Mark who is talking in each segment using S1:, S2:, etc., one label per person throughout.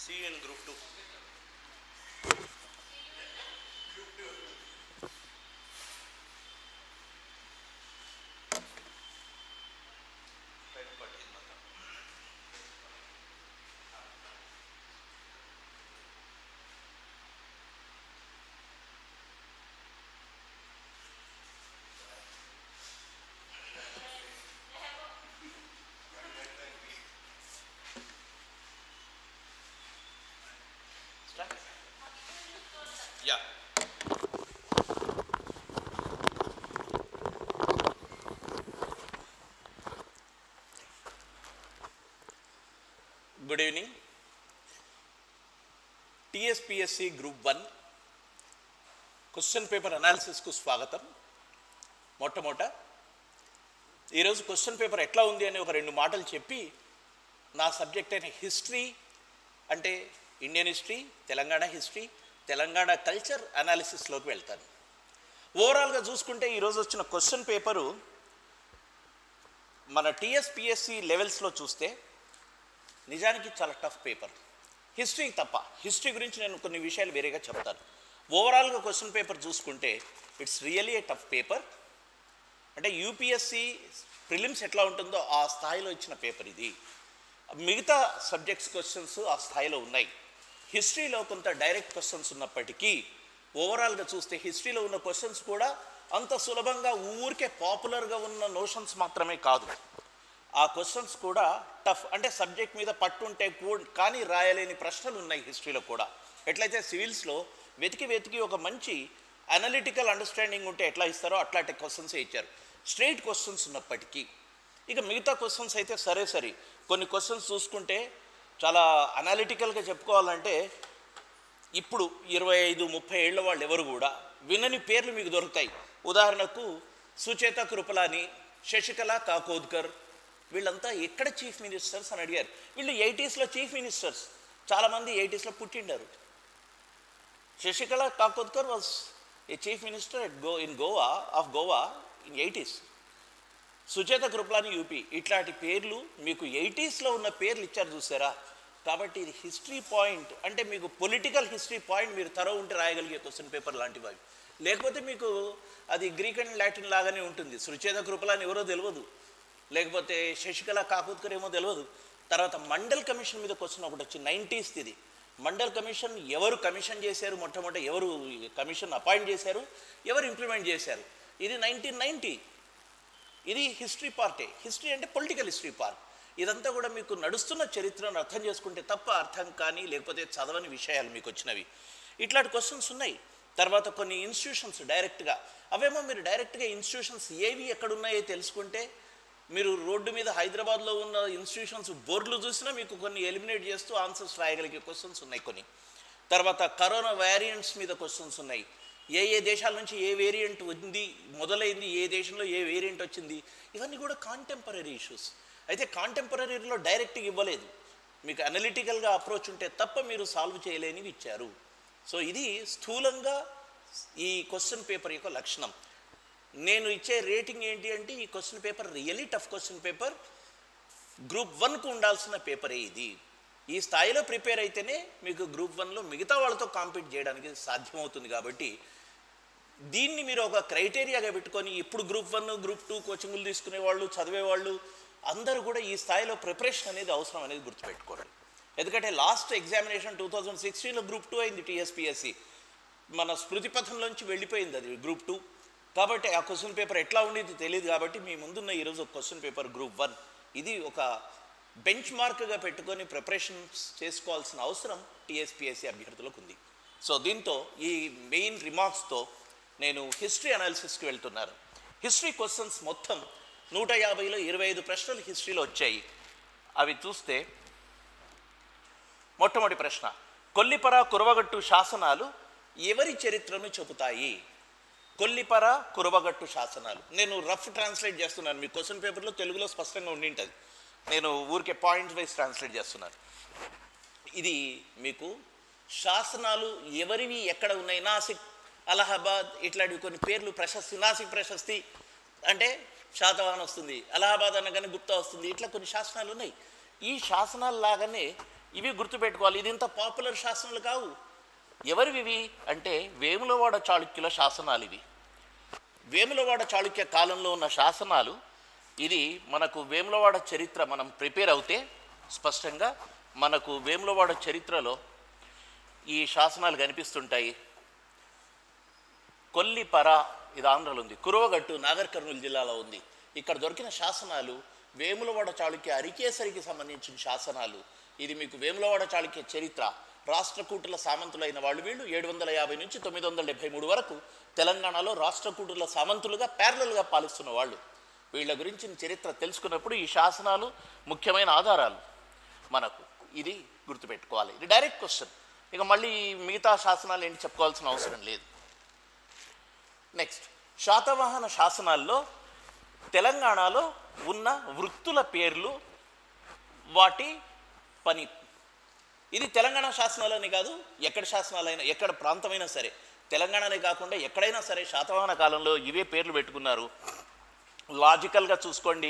S1: See you in group two. Start. Yeah. Good evening TSPSC group one question paper అనాలిసిస్కు స్వాగతం మొట్టమొదట ఈరోజు question paper ఎట్లా ఉంది అని ఒక రెండు మాటలు చెప్పి నా సబ్జెక్ట్ అయిన హిస్టరీ అంటే Indian history Telangana history Telangana culture అనాలిసిస్లోకి వెళ్తాను ఓవరాల్గా చూసుకుంటే ఈరోజు వచ్చిన క్వశ్చన్ పేపరు మన టిఎస్పిఎస్సి లెవెల్స్లో చూస్తే నిజానికి చాలా టఫ్ పేపర్ హిస్టరీ తప్ప హిస్టరీ గురించి నేను కొన్ని విషయాలు వేరేగా చెప్తాను ఓవరాల్గా క్వశ్చన్ పేపర్ చూసుకుంటే it's really a tough paper అంటే యూపీఎస్సి ప్రిలిమ్స్ ఎట్లా ఉంటుందో ఆ స్థాయిలో ఇచ్చిన పేపర్ ఇది మిగతా సబ్జెక్ట్స్ క్వశ్చన్స్ ఆ స్థాయిలో ఉన్నాయి హిస్టరీలో కొంత డైరెక్ట్ క్వశ్చన్స్ ఉన్నప్పటికీ ఓవరాల్గా చూస్తే హిస్టరీలో ఉన్న క్వశ్చన్స్ కూడా అంత సులభంగా ఊరికే పాపులర్గా ఉన్న నోషన్స్ మాత్రమే కాదు ఆ క్వశ్చన్స్ కూడా టఫ్ అంటే సబ్జెక్ట్ మీద పట్టుంటే కూ- కానీ రాయలేని ప్రశ్నలు ఉన్నాయి హిస్టరీలో కూడా ఎట్లయితే సివిల్స్లో వెతికి వెతికి ఒక మంచి అనలిటికల్ అండర్స్టాండింగ్ ఉంటే ఎట్లా ఇస్తారో అట్లాంటి క్వశ్చన్సే ఇచ్చారు స్ట్రైట్ క్వశ్చన్స్ ఉన్నప్పటికీ ఇక మిగతా క్వశ్చన్స్ అయితే సరే సరే కొన్ని క్వశ్చన్స్ చూసుకుంటే చాలా అనాలిటికల్గా చెప్పుకోవాలంటే ఇప్పుడు ఇరవై ఐదు ముప్పై ఏళ్ళ వాళ్ళు ఎవరు కూడా వినని పేర్లు మీకు దొరుకుతాయి ఉదాహరణకు సుచేత కృపలాని శశికళ కాకోద్కర్ వీళ్ళంతా ఎక్కడ చీఫ్ మినిస్టర్స్ అని అడిగారు వీళ్ళు ఎయిటీస్లో చీఫ్ మినిస్టర్స్ చాలామంది ఎయిటీస్లో పుట్టిండారు Shashikala Kakodkar was a chief minister at go in Goa of Goa in eighties Sucheta Kripalani UP ఇట్లాంటి పేర్లు మీకు ఎయిటీస్లో ఉన్న పేర్లు ఇచ్చారు చూసారా కాబట్టి ఇది హిస్టరీ పాయింట్ అంటే మీకు పొలిటికల్ హిస్టరీ పాయింట్ మీరు తరవ ఉంటే రాయగలిగే క్వశ్చన్ పేపర్ లాంటివి అవి లేకపోతే మీకు అది గ్రీక్ అండ్ లాటిన్ లాగానే ఉంటుంది సుచేత కృపలాని ఎవరో తెలియదు లేకపోతే శశికళ కాకుత్కర్ ఏమో తెలియదు తర్వాత మండల్ కమిషన్ మీద క్వశ్చన్ ఒకటి వచ్చింది నైంటీస్ ఇది మండల్ కమిషన్ ఎవరు కమిషన్ చేశారు మొట్టమొదటి ఎవరు కమిషన్ అపాయింట్ చేశారు ఎవరు ఇంప్లిమెంట్ చేశారు ఇది నైన్టీన్ నైంటీ ఇది హిస్టరీ పార్టే హిస్టరీ అంటే పొలిటికల్ హిస్టరీ పార్ట్ ఇదంతా కూడా మీకు నడుస్తున్న చరిత్రను అర్థం చేసుకుంటే తప్ప అర్థం కానీ లేకపోతే చదవని విషయాలు మీకు వచ్చినవి ఇట్లాంటి క్వశ్చన్స్ ఉన్నాయి తర్వాత కొన్ని ఇన్స్టిట్యూషన్స్ డైరెక్ట్గా అవేమో మీరు డైరెక్ట్గా ఇన్స్టిట్యూషన్స్ ఏవి ఎక్కడున్నాయో తెలుసుకుంటే మీరు రోడ్డు మీద హైదరాబాద్లో ఉన్న ఇన్స్టిట్యూషన్స్ బోర్డులు చూసినా మీకు కొన్ని ఎలిమినేట్ చేస్తూ ఆన్సర్స్ రాయగలిగే క్వశ్చన్స్ ఉన్నాయి కొన్ని తర్వాత కరోనా వేరియంట్స్ మీద క్వశ్చన్స్ ఉన్నాయి ఏ ఏ దేశాల నుంచి ఏ వేరియంట్ ఉంది మొదలైంది ఏ దేశంలో ఏ వేరియంట్ వచ్చింది ఇవన్నీ కూడా కాంటెంపరీ ఇష్యూస్ అయితే కాంటెంపరీలో డైరెక్ట్గా ఇవ్వలేదు మీకు అనలిటికల్గా అప్రోచ్ ఉంటే తప్ప మీరు సాల్వ్ చేయలేనివి ఇచ్చారు సో ఇది స్థూలంగా ఈ క్వశ్చన్ పేపర్ యొక్క లక్షణం నేను ఇచ్చే రేటింగ్ ఏంటి అంటే ఈ question paper really tough question paper group వన్కు ఉండాల్సిన పేపరే ఇది ఈ స్థాయిలో ప్రిపేర్ అయితేనే మీకు గ్రూప్ వన్లో మిగతా వాళ్ళతో కాంపీట్ చేయడానికి సాధ్యమవుతుంది కాబట్టి దీన్ని మీరు ఒక క్రైటీరియాగా పెట్టుకొని ఇప్పుడు గ్రూప్ వన్ గ్రూప్ టూ కోచింగ్లు తీసుకునే వాళ్ళు చదివేవాళ్ళు అందరూ కూడా ఈ స్థాయిలో ప్రిపరేషన్ అనేది అవసరం అనేది గుర్తుపెట్టుకోండి ఎందుకంటే లాస్ట్ ఎగ్జామినేషన్ టూ థౌజండ్ సిక్స్టీన్లో గ్రూప్ టూ అయింది టీఎస్పిఎస్సి మన స్మృతి పథంలోంచి వెళ్ళిపోయింది అది గ్రూప్ టూ కాబట్టి ఆ క్వశ్చన్ పేపర్ ఎట్లా ఉండేది తెలియదు కాబట్టి మీ ముందున్న ఈరోజు ఒక క్వశ్చన్ పేపర్ గ్రూప్ వన్ ఇది ఒక బెంచ్ మార్క్గా పెట్టుకొని ప్రిపరేషన్స్ చేసుకోవాల్సిన అవసరం టీఎస్పిఎస్సి అభ్యర్థులకు ఉంది సో దీంతో ఈ మెయిన్ రిమార్క్స్తో నేను హిస్టరీ అనాలిసిస్కి వెళ్తున్నాను హిస్టరీ క్వశ్చన్స్ మొత్తం నూట యాభైలో ఇరవై ఐదు ప్రశ్నలు హిస్టరీలో వచ్చాయి అవి చూస్తే మొట్టమొదటి ప్రశ్న కొల్లిపర కురవగట్టు శాసనాలు ఎవరి చరిత్రను చెబుతాయి కొల్లిపర కురవగట్టు శాసనాలు నేను రఫ్ ట్రాన్స్లేట్ చేస్తున్నాను మీ క్వశ్చన్ పేపర్లో తెలుగులో స్పష్టంగా ఉండింటుంది నేను ఊరికే పాయింట్ వైజ్ ట్రాన్స్లేట్ చేస్తున్నాను ఇది మీకు శాసనాలు ఎవరివి ఎక్కడ ఉన్నాయి నాసిక్ అలహాబాద్ ఇట్లాంటివి కొన్ని పేర్లు ప్రశస్తి నాసిక్ ప్రశస్తి అంటే శాతవాహన్ వస్తుంది అలహాబాద్ అనగానే గుప్తా వస్తుంది ఇట్లా కొన్ని శాసనాలు ఉన్నాయి ఈ శాసనాలు లాగానే ఇవి గుర్తుపెట్టుకోవాలి ఇది ఇంత పాపులర్ శాసనాలు కావు ఎవరివి ఇవి అంటే వేములవాడ చాళుక్యుల శాసనాలు ఇవి వేములవాడ చాళుక్య కాలంలో ఉన్న శాసనాలు ఇది మనకు వేములవాడ చరిత్ర మనం ప్రిపేర్ అవుతే స్పష్టంగా మనకు వేములవాడ చరిత్రలో ఈ శాసనాలు కనిపిస్తుంటాయి కొల్లిపర ఇది ఆంధ్రలో ఉంది కురవగట్టు నాగర్ కర్నూలు జిల్లాలో ఉంది ఇక్కడ దొరికిన శాసనాలు వేములవాడ చాళుక్య అరికేసరికి సంబంధించిన శాసనాలు ఇది మీకు వేములవాడ చాళుక్య చరిత్ర రాష్ట్రకూటుల సామంతులైన వాళ్ళు వీళ్ళు ఏడు వందల యాభై నుంచి తొమ్మిది వందల డెబ్బై మూడు వరకు తెలంగాణలో రాష్ట్రకూటుల సామంతులుగా ప్యారలల్గా పాలిస్తున్న వాళ్ళు వీళ్ళ గురించిన చరిత్ర తెలుసుకున్నప్పుడు ఈ శాసనాలు ముఖ్యమైన ఆధారాలు మనకు ఇది గుర్తుపెట్టుకోవాలి ఇది డైరెక్ట్ క్వశ్చన్ ఇక మళ్ళీ మిగతా శాసనాలు ఏంటి చెప్పుకోవాల్సిన అవసరం లేదు నెక్స్ట్ శాతవాహన శాసనాల్లో తెలంగాణలో ఉన్న వృత్తుల పేర్లు వాటి పని ఇది తెలంగాణ శాసనాలని కాదు ఎక్కడ శాసనాలైనా ఎక్కడ ప్రాంతమైనా సరే తెలంగాణనే కాకుండా ఎక్కడైనా సరే శాతవాహన కాలంలో ఇవే పేర్లు పెట్టుకున్నారు లాజికల్గా చూసుకోండి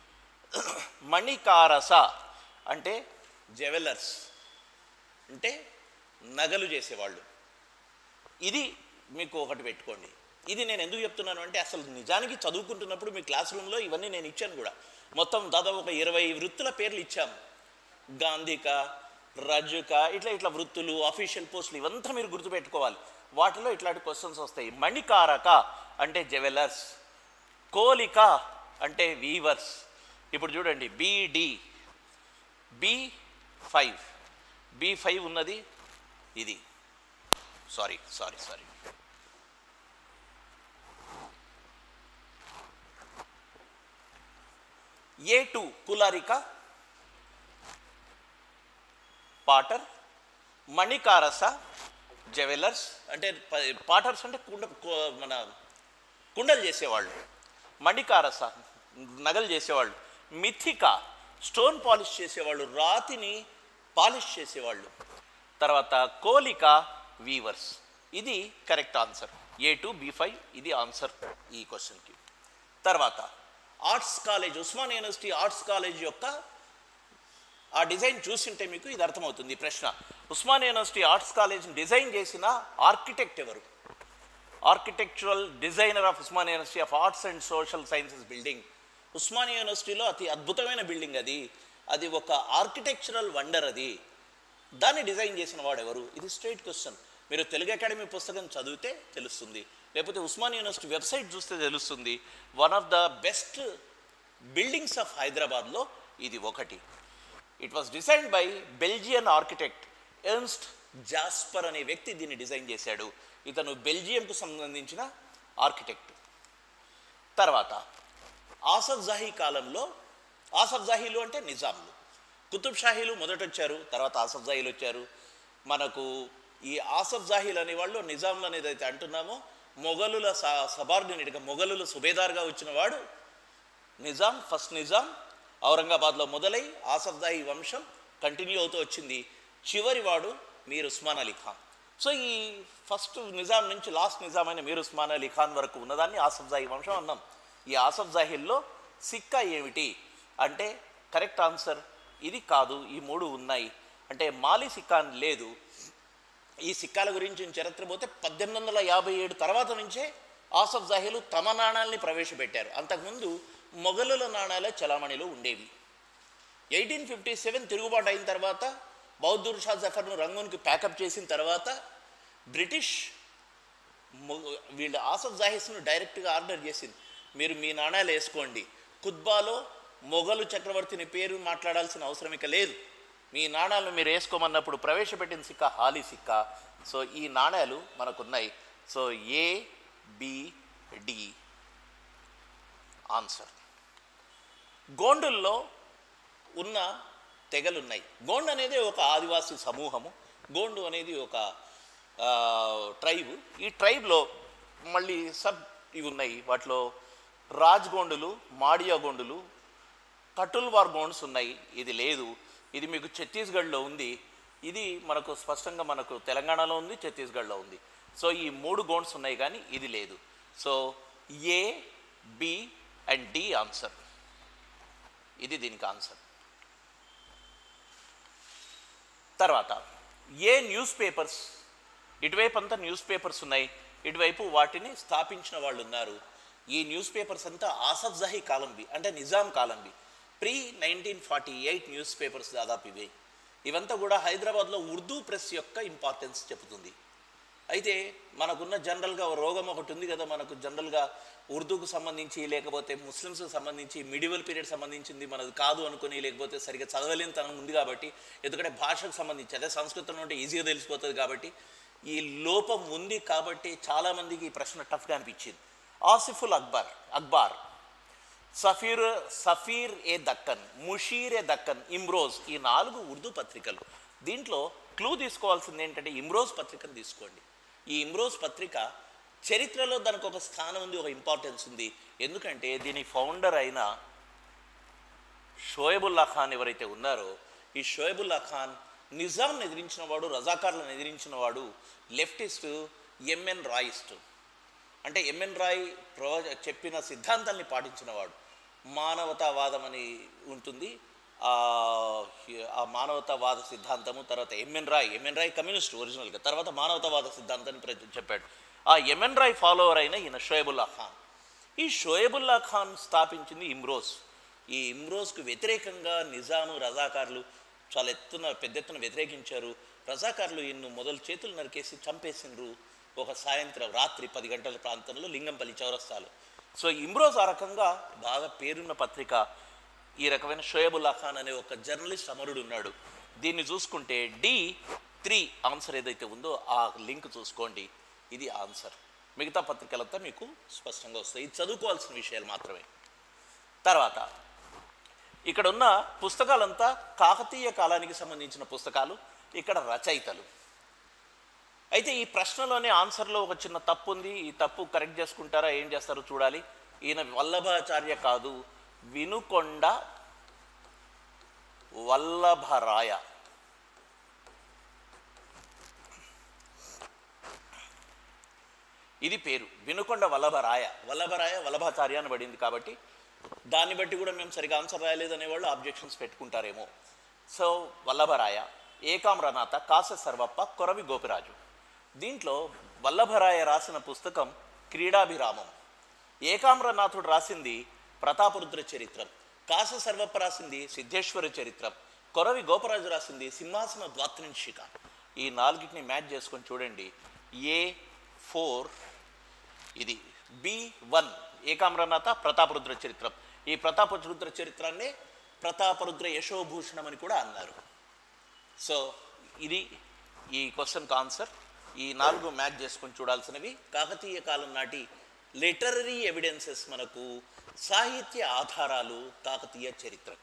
S1: మణికారస అంటే జెవెలర్స్ అంటే నగలు చేసేవాళ్ళు ఇది మీకు ఒకటి పెట్టుకోండి ఇది నేను ఎందుకు చెప్తున్నాను అంటే అసలు నిజానికి చదువుకుంటున్నప్పుడు మీ క్లాస్ రూమ్లో ఇవన్నీ నేను ఇచ్చాను కూడా మొత్తం దాదాపు ఒక ఇరవై వృత్తుల పేర్లు ఇచ్చాము గాంధిక రజుక ఇట్లా ఇట్లా వృత్తులు అఫీషియల్ పోస్టులు ఇవంతా మీరు గుర్తుపెట్టుకోవాలి వాటిలో ఇట్లాంటి క్వశ్చన్స్ వస్తాయి మణికారక అంటే జెవెలర్స్ కోలిక అంటే వీవర్స్ ఇప్పుడు చూడండి బీడి బి ఫైవ్ బి ఫైవ్ ఉన్నది ఇది sorry sorry sorry A two కులారిక పాటర్ మణికారస జెవెలర్స్ అంటే ప- పాటర్స్ అంటే కుండ కు- మన కుండలు చేసేవాళ్ళు మణికారస నగలు చేసేవాళ్ళు మిథిక స్టోన్ పాలిష్ చేసేవాళ్ళు రాతిని పాలిష్ చేసేవాళ్ళు తర్వాత కోలిక వీవర్స్ ఇది correct answer A two B five ఇది ఆన్సర్ ఈ క్వశ్చన్కి తర్వాత arts college Osman university arts college యొక్క ఆ డిజైన్ చూసింటే మీకు ఇది అర్థమవుతుంది ఈ ప్రశ్న Osman university arts college design చేసిన ఆర్కిటెక్ట్ ఎవరు architectural designer of Osman university of arts and social sciences building Osman యూనివర్సిటీలో అతి అద్భుతమైన బిల్డింగ్ అది అది ఒక ఆర్కిటెక్చరల్ వండర్ అది దాన్ని డిజైన్ చేసిన వాడు ఎవరు ఇది స్ట్రైట్ క్వశ్చన్ మీరు తెలుగు అకాడమీ పుస్తకం చదివితే తెలుస్తుంది లేకపోతే ఉస్మాన్ యూనివర్సిటీ వెబ్సైట్ చూస్తే తెలుస్తుంది one of the best buildings of హైదరాబాద్లో ఇది ఒకటి it was design by Belgian architect Ernst Jasper అనే వ్యక్తి దీన్ని డిజైన్ చేశాడు ఇతను బెల్జియంకు సంబంధించిన ఆర్కిటెక్ట్ తర్వాత ఆసఫ్ జాహీ కాలంలో ఆసఫ్ జాహీలు అంటే నిజాంలు కుతుబ్ షాహీలు మొదట వచ్చారు తర్వాత ఆసఫ్ జాహీలు వచ్చారు మనకు ఈ ఆసఫ్ జాహీలు అనేవాళ్ళు నిజాంలు అనేది అయితే అంటున్నామో మొఘలుల సబార్డినేట్గా మొఘలుల సుబేదార్గా వచ్చిన వాడు నిజాం ఫస్ట్ నిజాం ఔరంగాబాద్లో మొదలై ఆసఫ్ జాహీ వంశం కంటిన్యూ అవుతూ వచ్చింది చివరి వాడు మీర్ ఉస్మాన్ అలీ ఖాన్ సో ఈ ఫస్ట్ నిజాం నుంచి లాస్ట్ నిజాం అయిన మీర్ ఉస్మాన్ అలీ ఖాన్ వరకు ఉన్నదాన్ని ఆసఫ్ జాహీ వంశం అన్నాం ఈ ఆసఫ్ జాహీల్లో సిక్కా ఏమిటి అంటే కరెక్ట్ ఆన్సర్ ఇది కాదు ఈ మూడు ఉన్నాయి అంటే మాలి సిక్కా అని లేదు ఈ సిక్కాల గురించి చరిత్ర పోతే పద్దెనిమిది వందల యాభై ఏడు తర్వాత నుంచే ఆసఫ్ జాహీలు తమ నాణాలని ప్రవేశపెట్టారు అంతకుముందు మొఘలుల నాణాలే చలామణిలో ఉండేవి ఎయిటీన్ ఫిఫ్టీ సెవెన్ తిరుగుబాటు అయిన తర్వాత బౌద్ధూర్ షా జఫర్ను రంగూన్కి ప్యాకప్ చేసిన తర్వాత బ్రిటిష్ మొ- వీళ్ళ ఆసఫ్ జాహీస్ను డైరెక్ట్గా ఆర్డర్ చేసింది మీరు మీ నాణాలు వేసుకోండి కుత్బాలో మొఘలు చక్రవర్తిని పేరు మాట్లాడాల్సిన అవసరం ఇక లేదు మీ నాణాలను మీరు వేసుకోమన్నప్పుడు ప్రవేశపెట్టిన సిక్క హాలీ సిక్క సో ఈ నాణాలు మనకున్నాయి so A B D answer గోండుల్లో ఉన్న తెగలున్నాయి గోండు అనేది ఒక ఆదివాసీ సమూహము గోండు అనేది ఒక ఆ, ట్రైబ్ ఈ ట్రైబ్లో మళ్ళీ సబ్ ఇవి ఉన్నాయి వాటిలో రాజ్ గోండులు మాడియా గోండులు కటుల్వార్ గోండ్స్ ఉన్నాయి ఇది లేదు ఇది మీకు ఛత్తీస్గఢ్లో ఉంది ఇది మనకు స్పష్టంగా మనకు తెలంగాణలో ఉంది ఛత్తీస్గఢ్లో ఉంది సో ఈ మూడు గోండ్స్ ఉన్నాయి కానీ ఇది లేదు so A B and D answer ఇది దీనికి ఆన్సర్ తర్వాత ఏ న్యూస్ పేపర్స్ ఇటువైపు అంతా న్యూస్ పేపర్స్ ఉన్నాయి ఇటువైపు వాటిని స్థాపించిన వాళ్ళు ఉన్నారు ఈ న్యూస్ పేపర్స్ అంతా ఆసఫ్ జహీ కాలంవి అంటే నిజాం కాలంవి pre nineteen forty eight newspapers దాదాపు ఇవే ఇవంతా కూడా హైదరాబాద్లో ఉర్దూ ప్రెస్ యొక్క ఇంపార్టెన్స్ చెబుతుంది అయితే మనకున్న జనరల్గా ఓ రోగం ఒకటి ఉంది కదా మనకు జనరల్గా ఉర్దూకు సంబంధించి లేకపోతే ముస్లిమ్స్కి సంబంధించి మిడివల్ పీరియడ్ సంబంధించింది మనది కాదు అనుకుని లేకపోతే సరిగ్గా చదవలేని తనం ఉంది కాబట్టి ఎందుకంటే భాషకు సంబంధించి అదే సంస్కృతం ఉంటే ఈజీగా తెలిసిపోతుంది కాబట్టి ఈ లోపం ఉంది కాబట్టి చాలామందికి ఈ ప్రశ్న టఫ్గా అనిపించింది ఆసిఫుల్ అక్బర్ అక్బార్ సఫీర్ సఫీర్ ఏ దక్కన్ ముషీర్ ఏ దక్కన్ ఇమ్రోజ్ ఈ నాలుగు ఉర్దూ పత్రికలు దీంట్లో క్లూ తీసుకోవాల్సింది ఏంటంటే ఇమ్రోజ్ పత్రికను తీసుకోండి ఈ ఇమ్రోజ్ పత్రిక చరిత్రలో దానికి ఒక స్థానం ఉంది ఒక ఇంపార్టెన్స్ ఉంది ఎందుకంటే దీని ఫౌండర్ అయిన షోయబుల్లా ఖాన్ ఎవరైతే ఉన్నారో ఈ షోయబుల్లా ఖాన్ నిజాంను ఎదిరించిన వాడు రజాకార్లను ఎదిరించిన వాడు లెఫ్టిస్ట్ ఎంఎన్ రాయిస్ట్ అంటే ఎంఎన్ రాయ్ ప్రవ చెప్పిన సిద్ధాంతాల్ని పాటించిన వాడు మానవతావాదం అని ఉంటుంది ఆ ఆ మానవతావాద సిద్ధాంతము తర్వాత M N Roy M N Roy communist ఒరిజినల్గా తర్వాత మానవతావాద సిద్ధాంతాన్ని ప్ర- చెప్పాడు ఆ ఎంఎన్ రాయ్ ఫాలోవర్ అయిన ఈయన షోయబుల్లా ఖాన్ ఈ షోయబుల్లా ఖాన్ స్థాపించింది ఇమ్రోజ్ ఈ ఇమ్రోజ్కు వ్యతిరేకంగా నిజాము రజాకార్లు చాలా ఎత్తున పెద్ద ఎత్తున వ్యతిరేకించారు రజాకార్లు ఈయన్ను మొదలు చేతులు నరికేసి చంపేసిండ్రు ఒక సాయంత్రం రాత్రి పది గంటల ప్రాంతంలో లింగంపల్లి చౌరస్తాలు సో ఇమ్రోజ్ ఆ రకంగా బాగా పేరున్న పత్రిక ఈ రకమైన షోయబుల్లా ఖాన్ అనే ఒక జర్నలిస్ట్ అమరుడు ఉన్నాడు దీన్ని చూసుకుంటే డి త్రీ ఆన్సర్ ఏదైతే ఉందో ఆ లింక్ చూసుకోండి ఇది ఆన్సర్ మిగతా పత్రికలంతా మీకు స్పష్టంగా వస్తాయి ఇది చదువుకోవాల్సిన విషయాలు మాత్రమే తర్వాత ఇక్కడ ఉన్న పుస్తకాలంతా కాకతీయ కాలానికి సంబంధించిన పుస్తకాలు ఇక్కడ రచయితలు అయితే ఈ ప్రశ్నలోనే ఆన్సర్లో ఒక చిన్న తప్పు ఉంది ఈ తప్పు కరెక్ట్ చేసుకుంటారా ఏం చేస్తారో చూడాలి ఈయన వల్లభాచార్య కాదు వినుకొండ వల్లభరాయ ఇది పేరు వినుకొండ వల్లభరాయ వల్లభరాయ వల్లభాచార్య అని పడింది కాబట్టి దాన్ని బట్టి కూడా మేము సరిగా ఆన్సర్ రాయలేదు అనేవాళ్ళు ఆబ్జెక్షన్స్ పెట్టుకుంటారేమో సో వల్లభరాయ ఏకామ్రనాథ కాస సర్వప్ప కొరవి గోపిరాజు దీంట్లో వల్లభరాయ రాసిన పుస్తకం క్రీడాభిరామం ఏకామ్రనాథుడు రాసింది ప్రతాపరుద్ర చరిత్రం కాస సర్వప్ప రాసింది సిద్ధేశ్వర చరిత్రం కొరవి గోపరాజు రాసింది సింహాసన ద్వాత్రింశిక ఈ నాలుగిటిని మ్యాచ్ చేసుకొని చూడండి ఏ ఫోర్ ఇది బి వన్ ఏకామ్రనాథ ప్రతాపరుద్ర చరిత్రం ఈ ప్రతాపరుద్ర చరిత్రాన్ని ప్రతాపరుద్ర యశోభూషణం అని కూడా అన్నారు సో ఇది ఈ క్వశ్చన్కి ఆన్సర్ ఈ నాలుగు మ్యాచ్ చేసుకొని చూడాల్సినవి కాకతీయ కాలం నాటి లిటరరీ ఎవిడెన్సెస్ మనకు సాహిత్య ఆధారాలు కాకతీయ చరిత్రకు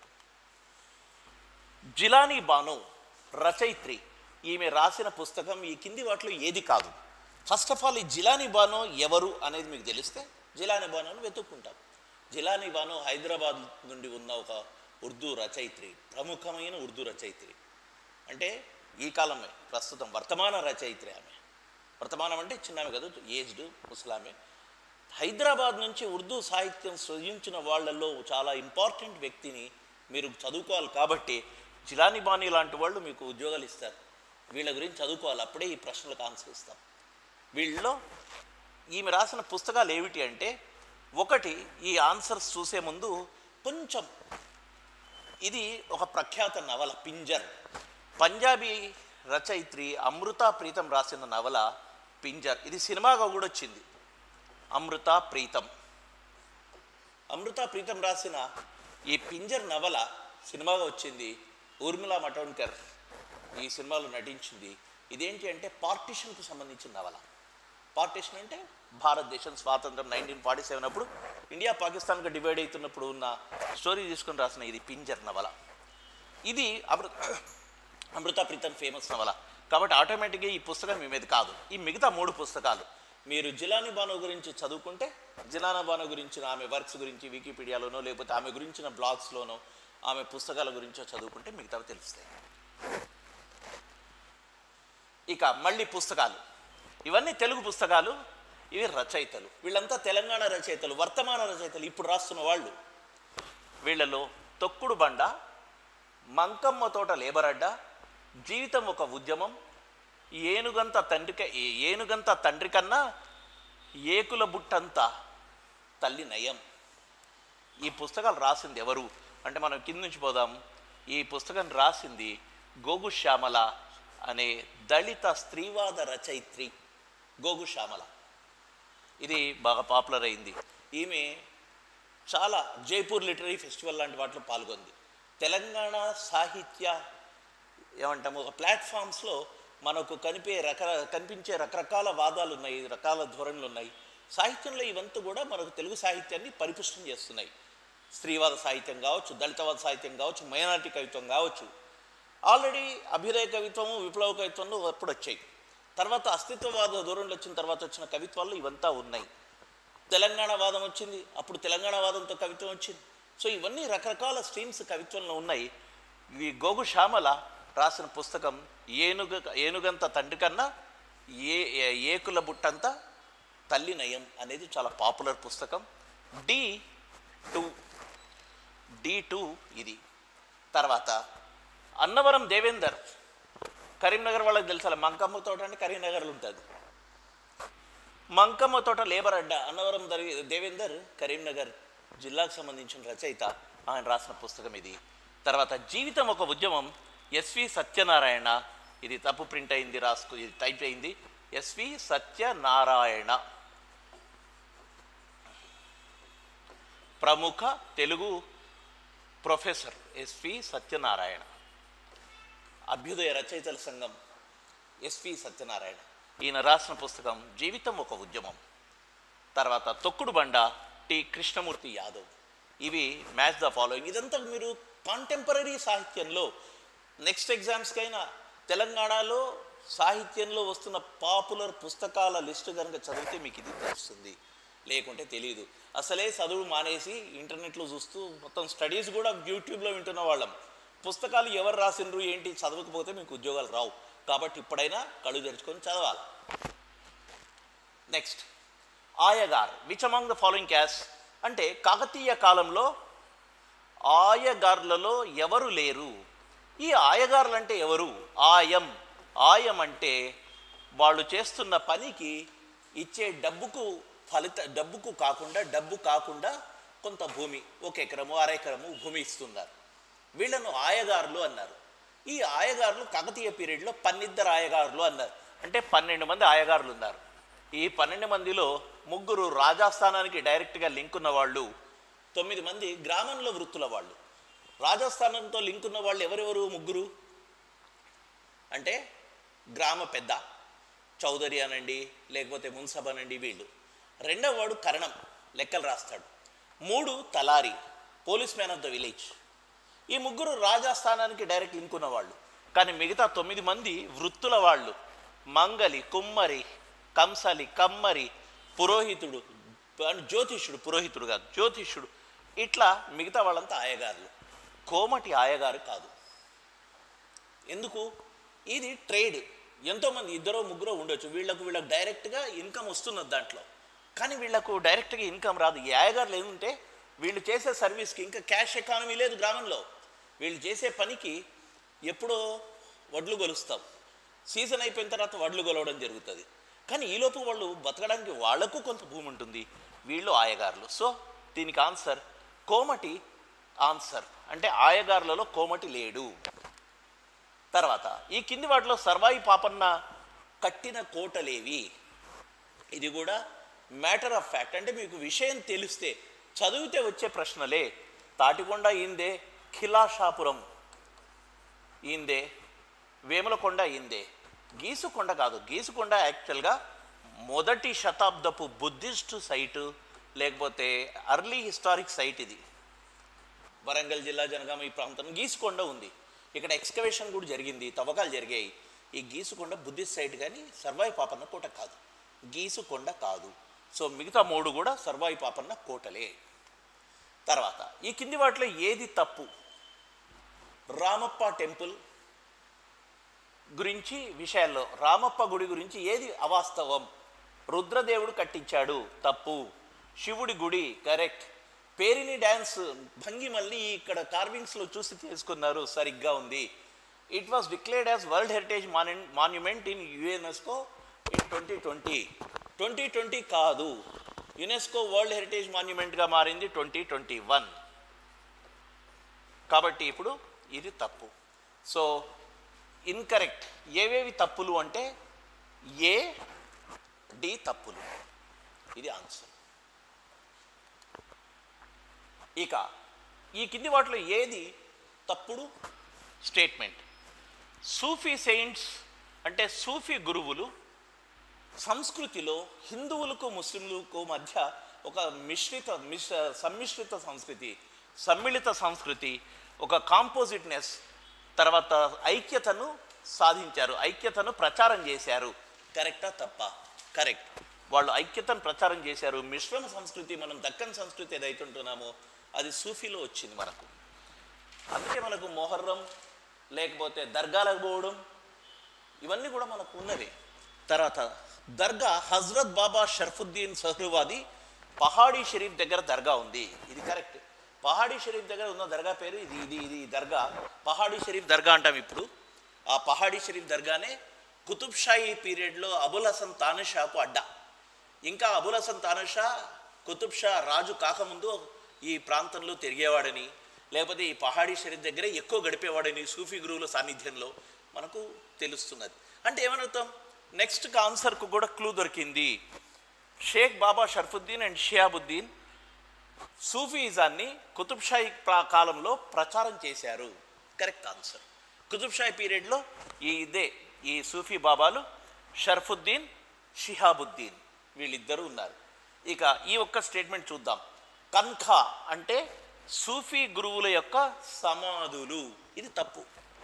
S1: జిలానీ బాను రచయిత్రి ఈమె రాసిన పుస్తకం ఈ కింది వాటిలో ఏది కాదు ఫస్ట్ ఆఫ్ ఆల్ ఈ జిలానీ బానో ఎవరు అనేది మీకు తెలిస్తే జిలానీ బానోని వెతుక్కుంటాం జిలానీ బానో హైదరాబాద్ నుండి ఉన్న ఒక ఉర్దూ రచయిత్రి ప్రముఖమైన ఉర్దూ రచయిత్రి అంటే ఈ కాలమే ప్రస్తుతం వర్తమాన రచయిత్రి ఆమె వర్తమానం అంటే చిన్నామె కదా ఏజ్డ్ ముసలామె హైదరాబాద్ నుంచి ఉర్దూ సాహిత్యం సృజించిన వాళ్ళల్లో చాలా ఇంపార్టెంట్ వ్యక్తిని మీరు చదువుకోవాలి కాబట్టి జిలానీ బానీ లాంటి వాళ్ళు మీకు ఉద్యోగాలు ఇస్తారు వీళ్ళ గురించి చదువుకోవాలి అప్పుడే ఈ ప్రశ్నలకు ఆన్సర్ ఇస్తాం వీళ్ళలో ఈమె రాసిన పుస్తకాలు ఏమిటి అంటే ఒకటి ఈ ఆన్సర్స్ చూసే ముందు కొంచెం ఇది ఒక ప్రఖ్యాత నవల పింజర్ పంజాబీ రచయిత్రి అమృత ప్రీతం రాసిన నవల పింజర్ ఇది సినిమాగా కూడా వచ్చింది అమృత ప్రీతం అమృత ప్రీతం రాసిన ఈ పింజర్ నవల సినిమాగా వచ్చింది ఊర్మిళ మటోన్కర్ ఈ సినిమాలో నటించింది ఇదేంటి అంటే పార్టిషన్కు సంబంధించిన నవల పార్టిషన్ అంటే భారతదేశం స్వాతంత్రం నైన్టీన్ ఫార్టీ సెవెన్ అప్పుడు ఇండియా పాకిస్తాన్గా డివైడ్ అవుతున్నప్పుడు ఉన్న స్టోరీ తీసుకొని రాసిన ఇది పింజర్ నవల ఇది అమృత అమృత ప్రీతం ఫేమస్ నవల కాబట్టి ఆటోమేటిక్గా ఈ పుస్తకం మీ మీద కాదు ఈ మిగతా మూడు పుస్తకాలు మీరు జిలానీ బానో గురించి చదువుకుంటే జిలానా బానో గురించిన ఆమె వర్క్స్ గురించి వికీపీడియాలోనో లేకపోతే ఆమె గురించిన బ్లాగ్స్లోనో ఆమె పుస్తకాల గురించో చదువుకుంటే మిగతావి తెలుస్తాయి ఇక మళ్ళీ పుస్తకాలు ఇవన్నీ తెలుగు పుస్తకాలు ఇవి రచయితలు వీళ్ళంతా తెలంగాణ రచయితలు వర్తమాన రచయితలు ఇప్పుడు రాస్తున్న వాళ్ళు వీళ్ళలో తొక్కుడు బండ మంకమ్మ తోట లేబరడ్డ జీవితం ఒక ఉద్యమం ఏనుగంత తండ్రి ఏనుగంత తండ్రి కన్నా ఏకుల బుట్టంత తల్లి నయం ఈ పుస్తకాలు రాసింది ఎవరు అంటే మనం కింద నుంచి పోదాం ఈ పుస్తకం రాసింది గోగు శ్యామల అనే దళిత స్త్రీవాద రచయిత్రి గోగు శ్యామల ఇది బాగా పాపులర్ అయింది ఈమె చాలా జైపూర్ లిటరీ ఫెస్టివల్ లాంటి వాటిలో పాల్గొంది తెలంగాణ సాహిత్య ఏమంటాము ఒక ప్లాట్ఫామ్స్లో మనకు కనిపే రక కనిపించే రకరకాల వాదాలు ఉన్నాయి రకాల ధోరణులు ఉన్నాయి సాహిత్యంలో ఇవంతా కూడా మనకు తెలుగు సాహిత్యాన్ని పరిపుష్టం చేస్తున్నాయి స్త్రీవాద సాహిత్యం కావచ్చు దళితవాద సాహిత్యం కావచ్చు మైనారిటీ కవిత్వం కావచ్చు ఆల్రెడీ అభ్యుదయ కవిత్వము విప్లవ కవిత్వంలో అప్పుడు వచ్చాయి తర్వాత అస్తిత్వవాద ధోరణులు వచ్చిన తర్వాత వచ్చిన కవిత్వాల్లో ఇవంతా ఉన్నాయి తెలంగాణ వాదం వచ్చింది అప్పుడు తెలంగాణ వాదంతో కవిత్వం వచ్చింది సో ఇవన్నీ రకరకాల స్ట్రీమ్స్ కవిత్వంలో ఉన్నాయి ఈ గోగు శ్యామల రాసిన పుస్తకం ఏనుగ ఏనుగంత తండ్రి కన్నా ఏ ఏ- ఏకుల బుట్టంత తల్లి నయం అనేది చాలా పాపులర్ పుస్తకం డి టూ డి టూ ఇది తర్వాత అన్నవరం దేవేందర్ కరీంనగర్ వాళ్ళకి తెలుసా మంకమ్మ తోట అంటే కరీంనగర్లో ఉంటుంది మంకమ్మ తోట లేబర్ అడ్డ అన్నవరం దరి- దేవేందర్ కరీంనగర్ జిల్లాకు సంబంధించిన రచయిత ఆయన రాసిన పుస్తకం ఇది తర్వాత జీవితం ఒక ఉద్యమం ఎస్వి సత్యనారాయణ ఇది తప్పు ప్రింట్ అయింది రాసుకు ఇది టైప్ అయింది ఎస్వి సత్యనారాయణ ప్రముఖ తెలుగు ప్రొఫెసర్ ఎస్వి సత్యనారాయణ అభ్యుదయ రచయితల సంఘం ఎస్వి సత్యనారాయణ ఈయన రాసిన పుస్తకం జీవితం ఒక ఉద్యమం తర్వాత తొక్కుడు బండ టి కృష్ణమూర్తి యాదవ్ ఇవి మ్యాచ్ ద ఫాలోయింగ్ ఇదంతా మీరు కాంటెంపరీ సాహిత్యంలో నెక్స్ట్ ఎగ్జామ్స్కైనా తెలంగాణలో సాహిత్యంలో వస్తున్న పాపులర్ పుస్తకాల లిస్టు కనుక చదివితే మీకు ఇది తెలుస్తుంది లేకుంటే తెలియదు అసలే చదువు మానేసి ఇంటర్నెట్లో చూస్తూ మొత్తం స్టడీస్ కూడా యూట్యూబ్లో వింటున్న వాళ్ళం పుస్తకాలు ఎవరు రాసిండ్రు ఏంటి చదవకపోతే మీకు ఉద్యోగాలు రావు కాబట్టి ఇప్పుడైనా కళ్ళు తెరుచుకొని చదవాలి next Ayagar which among the following caste అంటే కాకతీయ కాలంలో ఆయగార్లలో ఎవరు లేరు ఈ ఆయగారులు అంటే ఎవరు ఆయం ఆయం అంటే వాళ్ళు చేస్తున్న పనికి ఇచ్చే డబ్బుకు ఫలిత డబ్బుకు కాకుండా డబ్బు కాకుండా కొంత భూమి ఒక ఎకరము అర ఎకరము భూమి ఇస్తున్నారు వీళ్ళను ఆయగారులు అన్నారు ఈ ఆయగారులు కాకతీయ పీరియడ్లో పన్నిద్దరు ఆయగారులు అన్నారు అంటే పన్నెండు మంది ఆయగారులు ఉన్నారు ఈ పన్నెండు మందిలో ముగ్గురు రాజస్థానానికి డైరెక్ట్గా లింక్ ఉన్న వాళ్ళు తొమ్మిది మంది గ్రామంలో వృత్తుల వాళ్ళు రాజస్థానంతో లింక్ ఉన్న వాళ్ళు ఎవరెవరు ముగ్గురు అంటే గ్రామ పెద్ద చౌదరి అనండి లేకపోతే మున్సబ్ అనండి వీళ్ళు రెండవ వాడు కరణం లెక్కలు రాస్తాడు మూడు తలారి police man of the village ఈ ముగ్గురు రాజస్థానానికి డైరెక్ట్ లింక్ ఉన్న వాళ్ళు కానీ మిగతా తొమ్మిది మంది వృత్తుల వాళ్ళు మంగలి కుమ్మరి కంసలి కమ్మరి పురోహితుడు అండ్ జ్యోతిష్యుడు పురోహితుడు కాదు జ్యోతిష్యుడు ఇట్లా మిగతా వాళ్ళంతా ఆయగారులు కోమటి ఆయగారు కాదు ఎందుకు ఇది ట్రేడ్ ఎంతోమంది ఇద్దరో ముగ్గురో ఉండొచ్చు వీళ్ళకు వీళ్ళకి డైరెక్ట్గా ఇన్కమ్ వస్తున్నది దాంట్లో కానీ వీళ్ళకు డైరెక్ట్గా ఇన్కమ్ రాదు ఈ ఆయగారులు ఏంటంటే వీళ్ళు చేసే సర్వీస్కి ఇంకా క్యాష్ ఎకానమీ లేదు గ్రామంలో వీళ్ళు చేసే పనికి ఎప్పుడో వడ్లు కొలుస్తాం సీజన్ అయిపోయిన తర్వాత వడ్లు కొలవడం జరుగుతుంది కానీ ఈలోపు వాళ్ళు బతకడానికి వాళ్లకు కొంత భూమి ఉంటుంది వీళ్ళు ఆయగారులు సో దీనికి ఆన్సర్ కోమటి ఆన్సర్ అంటే ఆయగారులలో కోమటి లేడు తర్వాత ఈ కింది వాటిలో సర్వాయి పాపన్న కట్టిన కోటలేవి ఇది కూడా మ్యాటర్ ఆఫ్ ఫ్యాక్ట్ అంటే మీకు విషయం తెలిస్తే చదివితే వచ్చే ప్రశ్నలే తాటికొండ ఈందే ఖిలాషాపురం ఈందే వేములకొండ ఈందే గీసుకొండ కాదు గీసుకొండ యాక్చువల్గా మొదటి శతాబ్దపు బుద్ధిస్ట్ సైటు లేకపోతే అర్లీ హిస్టారిక్ సైట్ ఇది వరంగల్ జిల్లా జనగామ ఈ ప్రాంతం గీసుకొండ ఉంది ఇక్కడ ఎక్స్కవేషన్ కూడా జరిగింది తవ్వకాలు జరిగాయి ఈ గీసుకొండ బుద్ధిస్ట్ సైట్ కానీ సర్వాయి పాపన్న కోట కాదు గీసుకొండ కాదు సో మిగతా మూడు కూడా సర్వాయి పాపన్న కోటలే తర్వాత ఈ కింది వాటిలో ఏది తప్పు రామప్ప టెంపుల్ గురించి విషయాల్లో రామప్ప గుడి గురించి ఏది అవాస్తవం రుద్రదేవుడు కట్టించాడు తప్పు శివుడి గుడి కరెక్ట్ పేరిని డ్యాన్స్ భంగి మళ్ళీ ఇక్కడ కార్వింగ్స్లో చూసి తీసుకున్నారు సరిగ్గా ఉంది it was declared as world heritage monument in UNESCO in twenty twenty twenty twenty కాదు యునెస్కో వరల్డ్ హెరిటేజ్ మాన్యుమెంట్గా మారింది ట్వంటీ ట్వంటీ వన్ కాబట్టి ఇప్పుడు ఇది తప్పు సో ఇన్కరెక్ట్ ఏవేవి తప్పులు అంటే ఏ డి తప్పులు ఇది ఆన్సర్ ఇక ఈ కింది వాటిలో ఏది తప్పుడు స్టేట్మెంట్ సూఫీ సెయింట్స్ అంటే సూఫీ గురువులు సంస్కృతిలో హిందువులకు ముస్లింలకు మధ్య ఒక మిశ్రిత మిశ్ర సమ్మిశ్రిత సంస్కృతి సమ్మిళిత సంస్కృతి ఒక కాంపోజిట్నెస్ తర్వాత ఐక్యతను సాధించారు ఐక్యతను ప్రచారం చేశారు కరెక్టా తప్ప కరెక్ట్ వాళ్ళు ఐక్యతను ప్రచారం చేశారు మిశ్రమ సంస్కృతి మనం దక్కన్ సంస్కృతి ఏదైతే ఉంటున్నామో అది సూఫీలో వచ్చింది మనకు అందుకే మనకు మొహర్రం లేకపోతే దర్గాలకు పోవడం ఇవన్నీ కూడా మనకు ఉన్నవి తర్వాత దర్గా హజ్రత్ బాబా షర్ఫుద్దీన్ సహ్రువాది పహాడీ షరీఫ్ దగ్గర దర్గా ఉంది ఇది కరెక్ట్ పహాడీ షరీఫ్ దగ్గర ఉన్న దర్గా పేరు ఇది ఇది ఇది ఈ దర్గా పహాడీ షరీఫ్ దర్గా అంటాం ఇప్పుడు ఆ పహాడీ షరీఫ్ దర్గానే కుతుబ్ షాహీ పీరియడ్లో అబుల్ హసన్ తానిషాకు అడ్డా ఇంకా అబుల్ హసన్ తానిషా కుతుబ్ షా రాజు కాకముందు ఈ ప్రాంతంలో తిరిగేవాడని లేకపోతే ఈ పహాడీ షరీఫ్ దగ్గరే ఎక్కువ గడిపేవాడని సూఫీ గురువుల సాన్నిధ్యంలో మనకు తెలుస్తున్నది అంటే ఏమనుతాం నెక్స్ట్ ఆన్సర్కు కూడా క్లూ దొరికింది షేక్ బాబా షర్ఫుద్దీన్ అండ్ షియాబుద్దీన్ సూఫీజాన్ని కుతుబ్ షాహీ ప్రా- కాలంలో ప్రచారం చేశారు కరెక్ట్ ఆన్సర్ కుతుబ్ షాహీ పీరియడ్లో ఈ ఇదే ఈ సూఫీ బాబాలు షర్ఫుద్దీన్ షిహాబుద్దీన్ వీళ్ళిద్దరూ ఉన్నారు ఇక ఈ ఒక్క స్టేట్మెంట్ చూద్దాం కన్ఖా అంటే సూఫీ గురువుల యొక్క సమాధులు ఇది తప్పు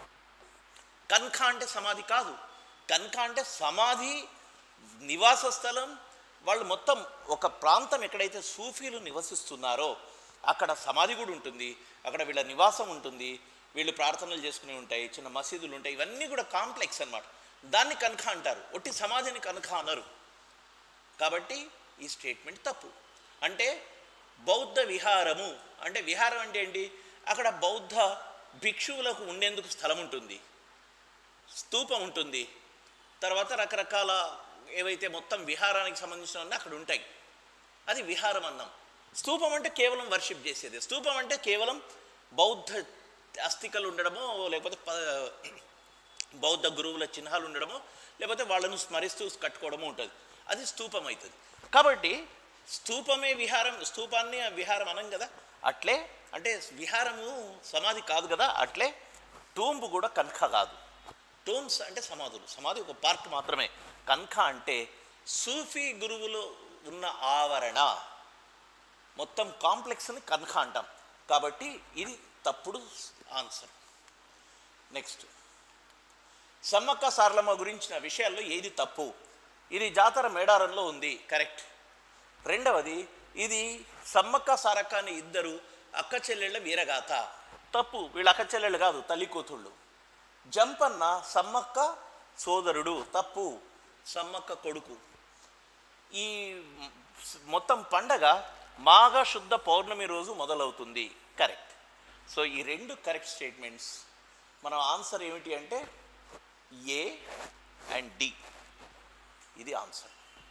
S1: కన్ఖ అంటే సమాధి కాదు కన్ఖ అంటే సమాధి నివాస స్థలం వాళ్ళు మొత్తం ఒక ప్రాంతం ఎక్కడైతే సూఫీలు నివసిస్తున్నారో అక్కడ సమాధి కూడా ఉంటుంది అక్కడ వీళ్ళ నివాసం ఉంటుంది వీళ్ళు ప్రార్థనలు చేసుకుని ఉంటాయి చిన్న మసీదులు ఉంటాయి ఇవన్నీ కూడా కాంప్లెక్స్ అన్నమాట దాన్ని కనక అంటారు ఒట్టి సమాధిని కనక అనరు కాబట్టి ఈ స్టేట్మెంట్ తప్పు అంటే బౌద్ధ విహారము అంటే విహారం అంటే ఏంటి అక్కడ బౌద్ధ భిక్షువులకు ఉండేందుకు స్థలం ఉంటుంది స్తూపం ఉంటుంది తర్వాత రకరకాల ఏవైతే మొత్తం విహారానికి సంబంధించిన అక్కడ ఉంటాయి అది విహారం అన్నాం స్తూపం అంటే కేవలం వర్షిప్ చేసేది స్తూపం అంటే కేవలం బౌద్ధ అస్థికలు ఉండడమో లేకపోతే ప- బౌద్ధ గురువుల చిహ్నాలు ఉండడమో లేకపోతే వాళ్ళను స్మరిస్తూ కట్టుకోవడమో ఉంటుంది అది స్తూపం అవుతుంది కాబట్టి స్తూపమే విహారం స్తూపాన్ని విహారం అనం కదా అట్లే అంటే విహారము సమాధి కాదు కదా అట్లే టూంబు కూడా కనక కాదు టూమ్స్ అంటే సమాధులు సమాధి ఒక పార్ట్ మాత్రమే కన్ఖ అంటే సూఫీ గురువులు ఉన్న ఆవరణ మొత్తం కాంప్లెక్స్ని కన్ఖ అంటాం కాబట్టి ఇది తప్పుడు ఆన్సర్ నెక్స్ట్ సమ్మక్క సారలమ్మ గురించిన విషయాల్లో ఏది తప్పు ఇది జాతర మేడారంలో ఉంది కరెక్ట్ రెండవది ఇది సమ్మక్క సారక్క అని ఇద్దరు అక్క చెల్లెళ్ళ వీరగాథ తప్పు వీళ్ళ అక్క చెల్లెళ్ళు కాదు తల్లి కూతుళ్ళు జంపన్న సమ్మక్క సోదరుడు తప్పు సమ్మక్క కొడుకు ఈ మొత్తం పండగ మాఘ శుద్ధ పౌర్ణమి రోజు మొదలవుతుంది కరెక్ట్ సో ఈ రెండు కరెక్ట్ స్టేట్మెంట్స్ మన ఆన్సర్ ఏమిటి అంటే ఏ అండ్ డి ఇది ఆన్సర్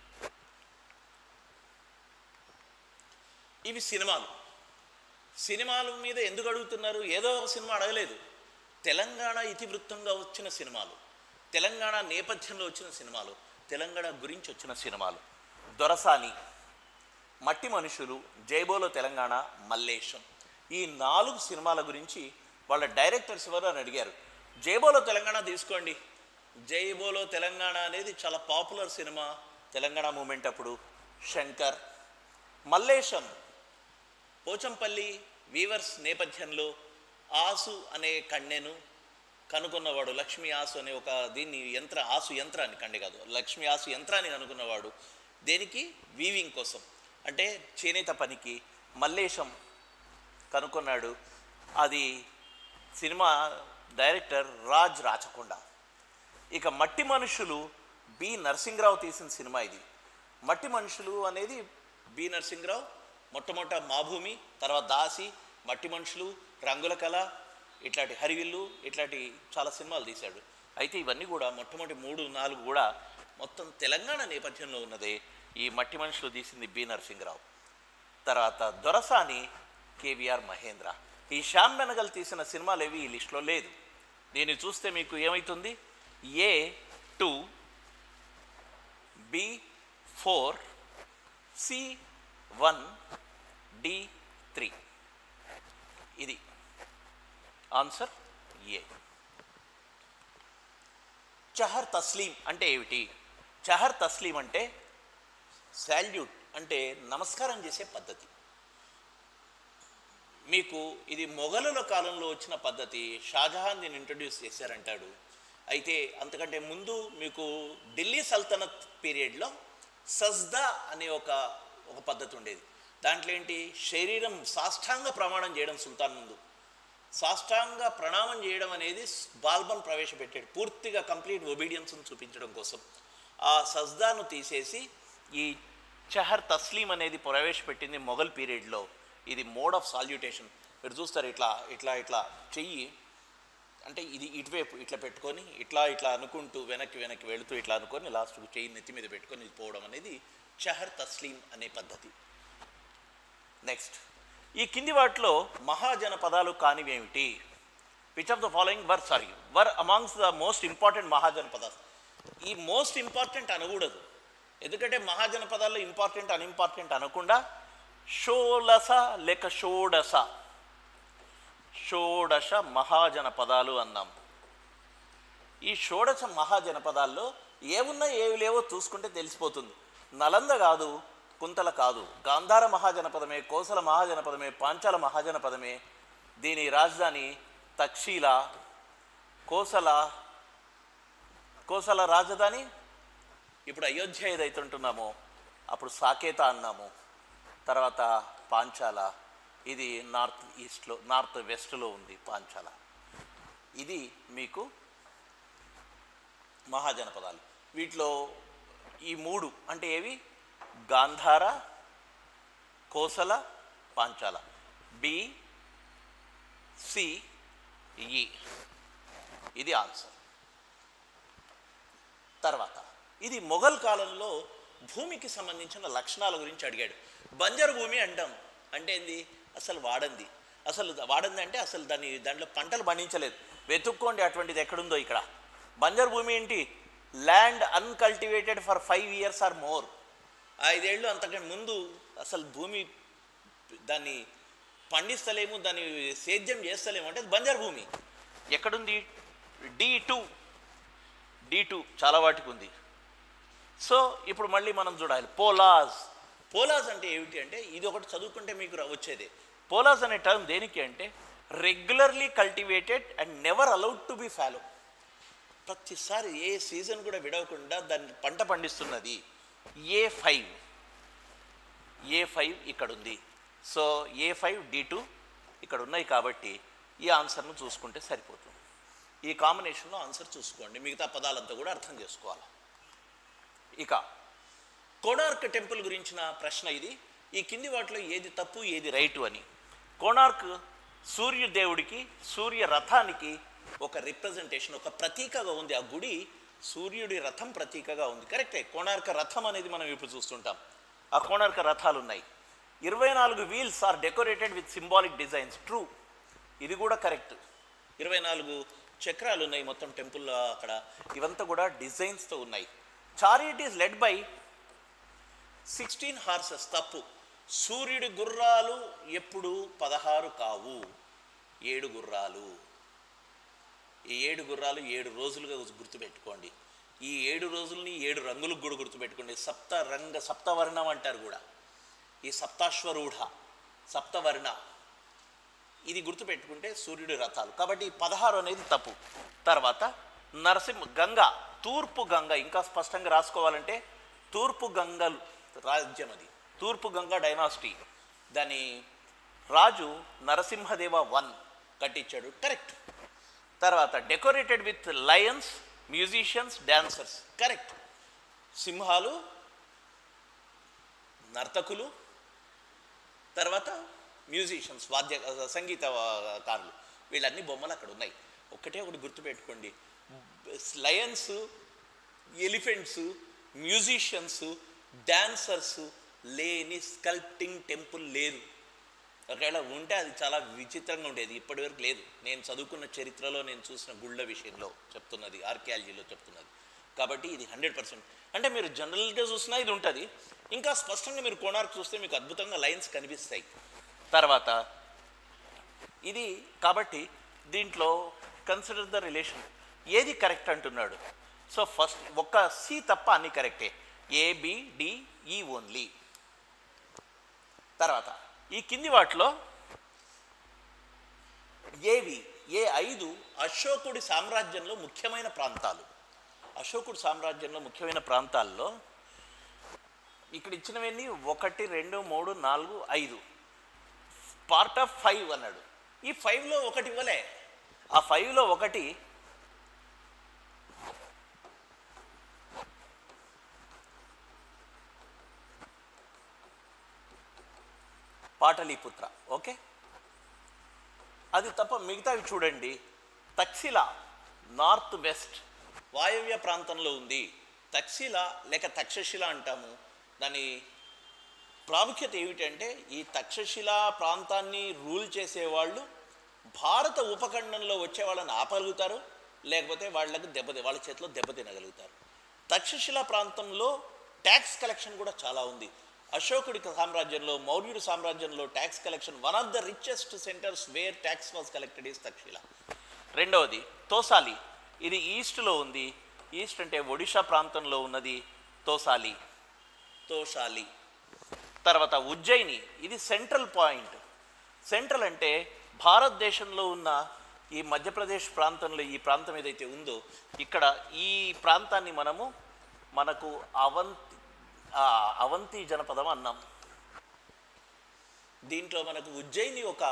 S1: ఇవి సినిమాలు సినిమాల మీద ఎందుకు అడుగుతున్నారు ఏదో ఒక సినిమా అడగలేదు తెలంగాణ ఇతివృత్తంగా వచ్చిన సినిమాలు తెలంగాణ నేపథ్యంలో వచ్చిన సినిమాలు తెలంగాణ గురించి వచ్చిన సినిమాలు దొరసాని మట్టి మనుషులు జైబోలో తెలంగాణ మల్లేశం ఈ నాలుగు సినిమాల గురించి వాళ్ళ డైరెక్టర్స్ ఎవరు అని అడిగారు జైబోలో తెలంగాణ తీసుకోండి జైబోలో తెలంగాణ అనేది చాలా పాపులర్ సినిమా తెలంగాణ మూమెంట్ అప్పుడు శంకర్ మల్లేశం పోచంపల్లి వీవర్స్ నేపథ్యంలో ఆసు అనే కన్నెను కనుగొన్నవాడు లక్ష్మీ ఆసు అనే ఒక దీన్ని యంత్ర ఆసు యంత్రాన్ని కండి కాదు లక్ష్మీ ఆసు యంత్రాన్ని కనుగొన్నవాడు దేనికి వీవింగ్ కోసం అంటే చేనేత పనికి మల్లేశం కనుక్కున్నాడు అది సినిమా డైరెక్టర్ రాజ్ రాచకొండ ఇక మట్టి మనుషులు బి నరసింహరావు తీసిన సినిమా ఇది మట్టి మనుషులు అనేది బి నరసింహరావు మొట్టమొదట మాభూమి తర్వాత దాసి మట్టి మనుషులు రంగుల కళ ఇట్లాంటి హరివిల్లు ఇట్లాంటి చాలా సినిమాలు తీశాడు అయితే ఇవన్నీ కూడా మొట్టమొదటి మూడు నాలుగు కూడా మొత్తం తెలంగాణ నేపథ్యంలో ఉన్నదే ఈ మట్టి మనుషులు తీసింది బి నరసింహరావు తర్వాత దొరసాని కేవీఆర్ మహేంద్ర ఈ శ్యామ్ బెనగల్ తీసిన సినిమాలు ఏవి ఈ లిస్టులో లేదు దీన్ని చూస్తే మీకు ఏమవుతుంది A two B four C one D three ఇది ఆన్సర్ ఏ చహర్ తస్లీం అంటే ఏమిటి చహర్ తస్లీం అంటే శాల్యూట్ అంటే నమస్కారం చేసే పద్ధతి మీకు ఇది మొఘలుల కాలంలో వచ్చిన పద్ధతి షాజహాన్ దీన్ని ఇంట్రడ్యూస్ చేశారంటాడు అయితే అంతకంటే ముందు మీకు ఢిల్లీ సల్తనత్ పీరియడ్లో సజ్దా అనే ఒక ఒక పద్ధతి ఉండేది దాంట్లో ఏంటి శరీరం సాష్టాంగ ప్రమాణం చేయడం సుల్తాన్ ముందు సాష్టాంగ ప్రణామం చేయడం అనేది బాల్బన్ ప్రవేశపెట్టాడు పూర్తిగా కంప్లీట్ ఒబీడియన్స్ను చూపించడం కోసం ఆ సజ్దాను తీసేసి ఈ చహర్ తస్లీం అనేది ప్రవేశపెట్టింది మొఘల్ పీరియడ్లో ఇది మోడ్ ఆఫ్ సాల్యుటేషన్ మీరు చూస్తారు ఇట్లా ఇట్లా ఇట్లా చెయ్యి అంటే ఇది ఇటువైపు ఇట్లా పెట్టుకొని ఇట్లా ఇట్లా అనుకుంటూ వెనక్కి వెనక్కి వెళుతూ ఇట్లా అనుకొని లాస్ట్కు చెయ్యి నెత్తి మీద పెట్టుకొని ఇది పోవడం అనేది చహర్ తస్లీం అనే పద్ధతి నెక్స్ట్ ఈ కింది వాటిలో మహాజనపదాలు కానివేమిటి which of the following were sorry were amongst the most important మహాజనపదాలు ఈ మోస్ట్ ఇంపార్టెంట్ అనకూడదు ఎందుకంటే మహాజనపదాల్లో ఇంపార్టెంట్ అన్ఇంపార్టెంట్ అనకుండా షోలస లేక షోడస షోడశ మహాజనపదాలు అన్నాం ఈ షోడశ మహాజనపదాల్లో ఏమున్నా ఏవి లేవో చూసుకుంటే తెలిసిపోతుంది నలంద కాదు కుంతల కాదు గాంధార మహాజనపదమే కోసల మహాజనపదమే పాంచాల మహాజనపదమే దీని రాజధాని తక్షీల కోసల కోసల రాజధాని ఇప్పుడు అయోధ్య ఏదైతే ఉంటున్నామో అప్పుడు సాకేత అన్నాము తర్వాత పాంచాల ఇది నార్త్ ఈస్ట్లో నార్త్ వెస్ట్లో ఉంది పాంచాల ఇది మీకు మహాజనపదాలు వీటిలో ఈ మూడు అంటే ఏవి గాంధార కోసల పాంచాల బి సి ఈ ఇది ఆన్సర్ తర్వాత ఇది మొఘల్ కాలంలో భూమికి సంబంధించిన లక్షణాల గురించి అడిగాడు బంజరు భూమి అంటాం అంటే ఏంది అసలు వాడంది అసలు వాడంది అంటే అసలు దాన్ని దాంట్లో పంటలు పండించలేదు వెతుక్కోండి అటువంటిది ఎక్కడుందో ఇక్కడ బంజరు భూమి ఏంటి land uncultivated for five years or more ఐదేళ్ళు అంతకంటే ముందు అసలు భూమి దాన్ని పండిస్తలేము దాన్ని సేద్యం చేస్తలేము అంటే అది బంజరు భూమి ఎక్కడుంది డి టూ డి టూ చాలా వాటికి ఉంది సో ఇప్పుడు మళ్ళీ మనం చూడాలి పోలాజ్ పోలాజ్ అంటే ఏమిటి అంటే ఇది ఒకటి చదువుకుంటే మీకు రా- వచ్చేది పోలాజ్ అనే టర్మ్ దేనికి అంటే regularly cultivated and never allowed to be fallow ప్రతిసారి ఏ సీజన్ కూడా విడవకుండా దాన్ని పంట పండిస్తున్నది ఏ ఫైవ్ ఏ ఫైవ్ ఇక్కడ ఉంది so A five D two ఇక్కడ ఉన్నాయి కాబట్టి ఈ ఆన్సర్ను చూసుకుంటే సరిపోతుంది ఈ కాంబినేషన్లో ఆన్సర్ చూసుకోండి మిగతా పదాలంతా కూడా అర్థం చేసుకోవాలి ఇక కోణార్క్ టెంపుల్ గురించిన ప్రశ్న ఇది ఈ కింది వాటిలో ఏది తప్పు ఏది రైటు అని కోణార్క్ సూర్యదేవుడికి సూర్య రథానికి ఒక రిప్రజెంటేషన్ ఒక ప్రతీకగా ఉంది ఆ గుడి సూర్యుడి రథం ప్రతీకగా ఉంది కరెక్టే కోణార్క రథం అనేది మనం ఇప్పుడు చూస్తుంటాం ఆ కోణార్క రథాలు ఉన్నాయి ఇరవై నాలుగు wheels are decorated with symbolic designs true ఇది కూడా కరెక్ట్ ఇరవై నాలుగు చక్రాలు ఉన్నాయి మొత్తం టెంపుల్లో అక్కడ ఇవంతా కూడా డిజైన్స్తో ఉన్నాయి chariot is led by sixteen horses తప్పు సూర్యుడి గుర్రాలు ఎప్పుడు పదహారు కావు ఏడు గుర్రాలు ఈ ఏడు గుర్రాలు ఏడు రోజులుగా గుర్తుపెట్టుకోండి ఈ ఏడు రోజుల్ని ఏడు రంగులకు కూడా గుర్తుపెట్టుకోండి సప్త రంగ సప్తవర్ణం అంటారు కూడా ఈ సప్తాశ్వరూఢ సప్తవర్ణ ఇది గుర్తుపెట్టుకుంటే సూర్యుడి రథాలు కాబట్టి ఈ పదహారు అనేది తప్పు తర్వాత నరసింహ గంగ తూర్పు గంగ ఇంకా స్పష్టంగా రాసుకోవాలంటే తూర్పు గంగలు రాజ్యం అది తూర్పు గంగ డైనాసిటీ దాని రాజు నరసింహదేవ వన్ కట్టించాడు కరెక్ట్ తర్వాత decorated with lions musicians dancers correct సింహాలు నర్తకులు తర్వాత మ్యూజిషియన్స్ వాద్య సంగీత కారులు వీళ్ళన్ని బొమ్మలు అక్కడ ఉన్నాయి ఒక్కటే ఒకటి గుర్తుపెట్టుకోండి లయన్స్ ఎలిఫెంట్స్ మ్యూజిషియన్స్ డాన్సర్స్ లేని స్కల్ప్టింగ్ టెంపుల్ లేదు ఒకవేళ ఉంటే అది చాలా విచిత్రంగా ఉండేది ఇప్పటివరకు లేదు నేను చదువుకున్న చరిత్రలో నేను చూసిన గుళ్ళ విషయంలో చెప్తున్నది ఆర్కియాలజీలో చెప్తున్నది కాబట్టి ఇది హండ్రెడ్ పర్సెంట్ అంటే మీరు జనరల్గా చూసినా ఇది ఉంటుంది ఇంకా స్పష్టంగా మీరు కోణార్క్ చూస్తే మీకు అద్భుతంగా లైన్స్ కనిపిస్తాయి తర్వాత ఇది కాబట్టి దీంట్లో కన్సిడర్ ద రిలేషన్ ఏది కరెక్ట్ అంటున్నాడు సో ఫస్ట్ ఒక్క సి తప్ప అన్ని కరెక్టే ఏబిడిఈ ఓన్లీ తర్వాత ఈ కింది వాటిలో ఏవి ఏ ఐదు అశోకుడి సామ్రాజ్యంలో ముఖ్యమైన ప్రాంతాలు అశోకుడి సామ్రాజ్యంలో ముఖ్యమైన ప్రాంతాల్లో ఇక్కడ ఇచ్చినవన్నీ ఒకటి రెండు మూడు నాలుగు ఐదు పార్ట్ ఆఫ్ ఫైవ్ అన్నాడు ఈ ఫైవ్లో ఒకటి ఇవ్వలే ఆ ఫైవ్లో ఒకటి పాటలీపుత్ర ఓకే అది తప్ప మిగతావి చూడండి తక్సిల నార్త్ వెస్ట్ వాయవ్య ప్రాంతంలో ఉంది తక్సిల లేక తక్షశిల అంటాము దాని ప్రాముఖ్యత ఏమిటంటే ఈ తక్షశిల ప్రాంతాన్ని రూల్ చేసేవాళ్ళు భారత ఉపఖండంలో వచ్చే వాళ్ళని ఆపగలుగుతారు లేకపోతే వాళ్ళకి దెబ్బతి వాళ్ళ చేతిలో దెబ్బతినగలుగుతారు తక్షశిల ప్రాంతంలో ట్యాక్స్ కలెక్షన్ కూడా చాలా ఉంది అశోకుడి సామ్రాజ్యంలో మౌర్యుడి సామ్రాజ్యంలో tax collection one of the richest centres where tax was collected is Takshashila రెండవది తోసాలి ఇది ఈస్ట్లో ఉంది ఈస్ట్ అంటే ఒడిషా ప్రాంతంలో ఉన్నది తోసాలి తోషాలి తర్వాత ఉజ్జయిని ఇది సెంట్రల్ పాయింట్ సెంట్రల్ అంటే భారతదేశంలో ఉన్న ఈ మధ్యప్రదేశ్ ప్రాంతంలో ఈ ప్రాంతం ఏదైతే ఉందో ఇక్కడ ఈ ప్రాంతాన్ని మనము మనకు అవంతి ఆ, అవంతి జనపదం అన్నాం దీంట్లో మనకు ఉజ్జయిని ఒక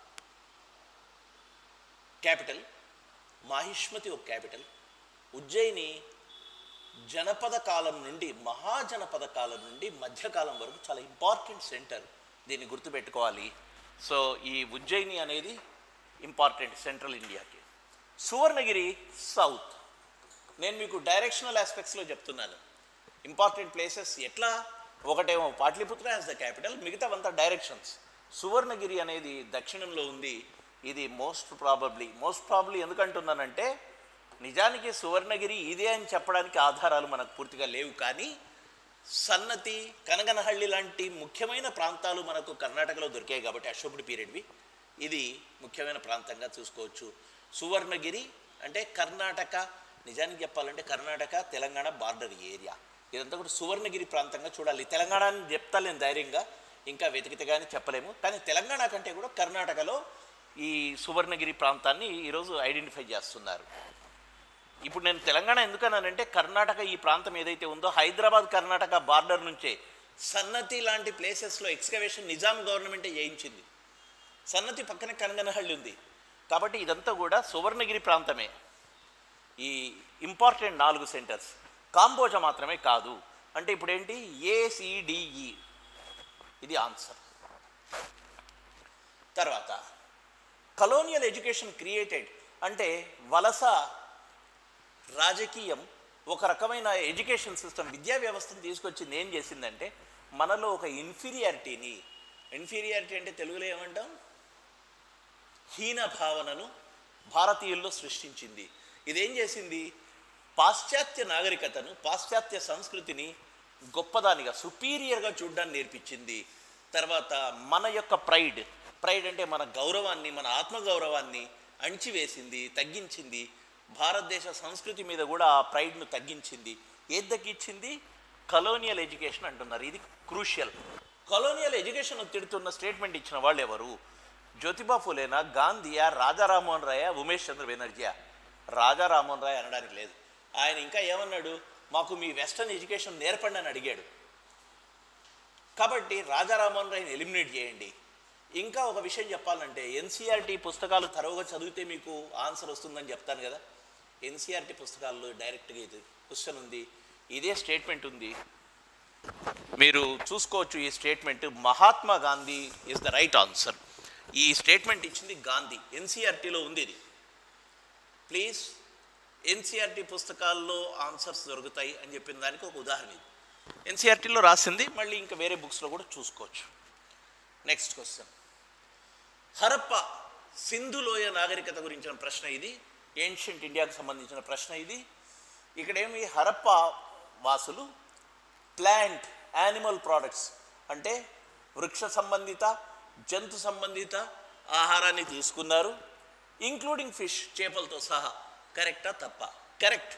S1: క్యాపిటల్ మాహిష్మతి ఒక క్యాపిటల్ ఉజ్జయిని జనపద కాలం నుండి మహాజనపద కాలం నుండి మధ్యకాలం వరకు చాలా ఇంపార్టెంట్ సెంటర్ దీన్ని గుర్తుపెట్టుకోవాలి సో ఈ ఉజ్జయిని అనేది ఇంపార్టెంట్ సెంట్రల్ ఇండియాకి సువర్ణగిరి సౌత్ నేను మీకు డైరెక్షనల్ ఆస్పెక్ట్స్లో చెప్తున్నాను ఇంపార్టెంట్ ప్లేసెస్ ఎట్లా ఒకటేమో పాట్లిపుత్ర యాజ్ ద క్యాపిటల్ మిగతావంతా డైరెక్షన్స్ సువర్ణగిరి అనేది దక్షిణంలో ఉంది ఇది మోస్ట్ ప్రాబబ్లీ మోస్ట్ ప్రాబబ్లీ ఎందుకంటున్నానంటే నిజానికి సువర్ణగిరి ఇదే అని చెప్పడానికి ఆధారాలు మనకు పూర్తిగా లేవు కానీ సన్నతి కనగనహళ్ళి లాంటి ముఖ్యమైన ప్రాంతాలు మనకు కర్ణాటకలో దొరికాయి కాబట్టి అశోకుడి పీరియడ్వి ఇది ముఖ్యమైన ప్రాంతంగా చూసుకోవచ్చు సువర్ణగిరి అంటే కర్ణాటక నిజానికి చెప్పాలంటే కర్ణాటక తెలంగాణ బార్డర్ ఏరియా ఇదంతా కూడా సువర్ణగిరి ప్రాంతంగా చూడాలి తెలంగాణ అని చెప్తా నేను ధైర్యంగా ఇంకా వెతికితే కానీ చెప్పలేము కానీ తెలంగాణ కంటే కూడా కర్ణాటకలో ఈ సువర్ణగిరి ప్రాంతాన్ని ఈరోజు ఐడెంటిఫై చేస్తున్నారు ఇప్పుడు నేను తెలంగాణ ఎందుకన్నానంటే కర్ణాటక ఈ ప్రాంతం ఏదైతే ఉందో హైదరాబాద్ కర్ణాటక బార్డర్ నుంచే సన్నతి లాంటి ప్లేసెస్లో ఎక్స్కవేషన్ నిజాం గవర్నమెంటే చేయించింది సన్నతి పక్కనే కనగనహళ్ళి ఉంది కాబట్టి ఇదంతా కూడా సువర్ణగిరి ప్రాంతమే ఈ ఇంపార్టెంట్ నాలుగు సెంటర్స్ కాంబోజ మాత్రమే కాదు అంటే ఇప్పుడు ఏంటి ఏసిడిఈ ఇది ఆన్సర్ తర్వాత కలోనియల్ ఎడ్యుకేషన్ క్రియేటెడ్ అంటే వలస రాజకీయం ఒక రకమైన ఎడ్యుకేషన్ సిస్టమ్ విద్యా వ్యవస్థను తీసుకొచ్చింది ఏం చేసిందంటే మనలో ఒక ఇన్ఫీరియారిటీని ఇన్ఫీరియారిటీ అంటే తెలుగులో ఏమంటాం హీన భావనను భారతీయుల్లో సృష్టించింది ఇదేం చేసింది పాశ్చాత్య నాగరికతను పాశ్చాత్య సంస్కృతిని గొప్పదానిగా సుపీరియర్గా చూడడాన్ని నేర్పించింది తర్వాత మన యొక్క ప్రైడ్ ప్రైడ్ అంటే మన గౌరవాన్ని మన ఆత్మగౌరవాన్ని అణిచివేసింది తగ్గించింది భారతదేశ సంస్కృతి మీద కూడా ఆ ప్రైడ్ను తగ్గించింది ఏది తగ్గించింది కలోనియల్ ఎడ్యుకేషన్ అంటున్నారు ఇది క్రూషియల్ కలోనియల్ ఎడ్యుకేషన్ తిడుతున్న స్టేట్మెంట్ ఇచ్చిన వాళ్ళు ఎవరు జ్యోతిబా ఫులేనా గాంధీయా రాజా రామ్మోహన్ రాయ ఉమేష్ చంద్ర బెనర్జీయా రాజా రామ్మోహన్ రాయ్ అనడానికి లేదు ఆయన ఇంకా ఏమన్నాడు మాకు మీ వెస్టర్న్ ఎడ్యుకేషన్ నేర్పండి అని అడిగాడు కాబట్టి రాజా రామ్మోహన్ రాయ్ని ఎలిమినేట్ చేయండి ఇంకా ఒక విషయం చెప్పాలంటే ఎన్సీఆర్టీ పుస్తకాలు తరువుగా చదివితే మీకు ఆన్సర్ వస్తుందని చెప్తాను కదా ఎన్సీఆర్టీ పుస్తకాల్లో డైరెక్ట్గా ఇది క్వశ్చన్ ఉంది ఇదే స్టేట్మెంట్ ఉంది మీరు చూసుకోవచ్చు ఈ statement Mahatma Gandhi is the right answer ఈ స్టేట్మెంట్ ఇచ్చింది గాంధీ ఎన్సీఆర్టీలో ఉంది ఇది ప్లీజ్ ఎన్సీఆర్టీ పుస్తకాల్లో ఆన్సర్స్ దొరుకుతాయి అని చెప్పిన దానికి ఒక ఉదాహరణ ఇది ఎన్సీఆర్టీలో రాసింది మళ్ళీ ఇంకా వేరే బుక్స్లో కూడా చూసుకోవచ్చు నెక్స్ట్ క్వశ్చన్ హరప్ప సింధులోయ నాగరికత గురించిన ప్రశ్న ఇది ఏన్షియంట్ ఇండియాకు సంబంధించిన ప్రశ్న ఇది ఇక్కడేమి హరప్ప వాసులు ప్లాంట్ యానిమల్ ప్రోడక్ట్స్ అంటే వృక్ష సంబంధిత జంతు సంబంధిత ఆహారాన్ని తీసుకున్నారు ఇంక్లూడింగ్ ఫిష్ చేపలతో సహా కరెక్టా తప్ప కరెక్ట్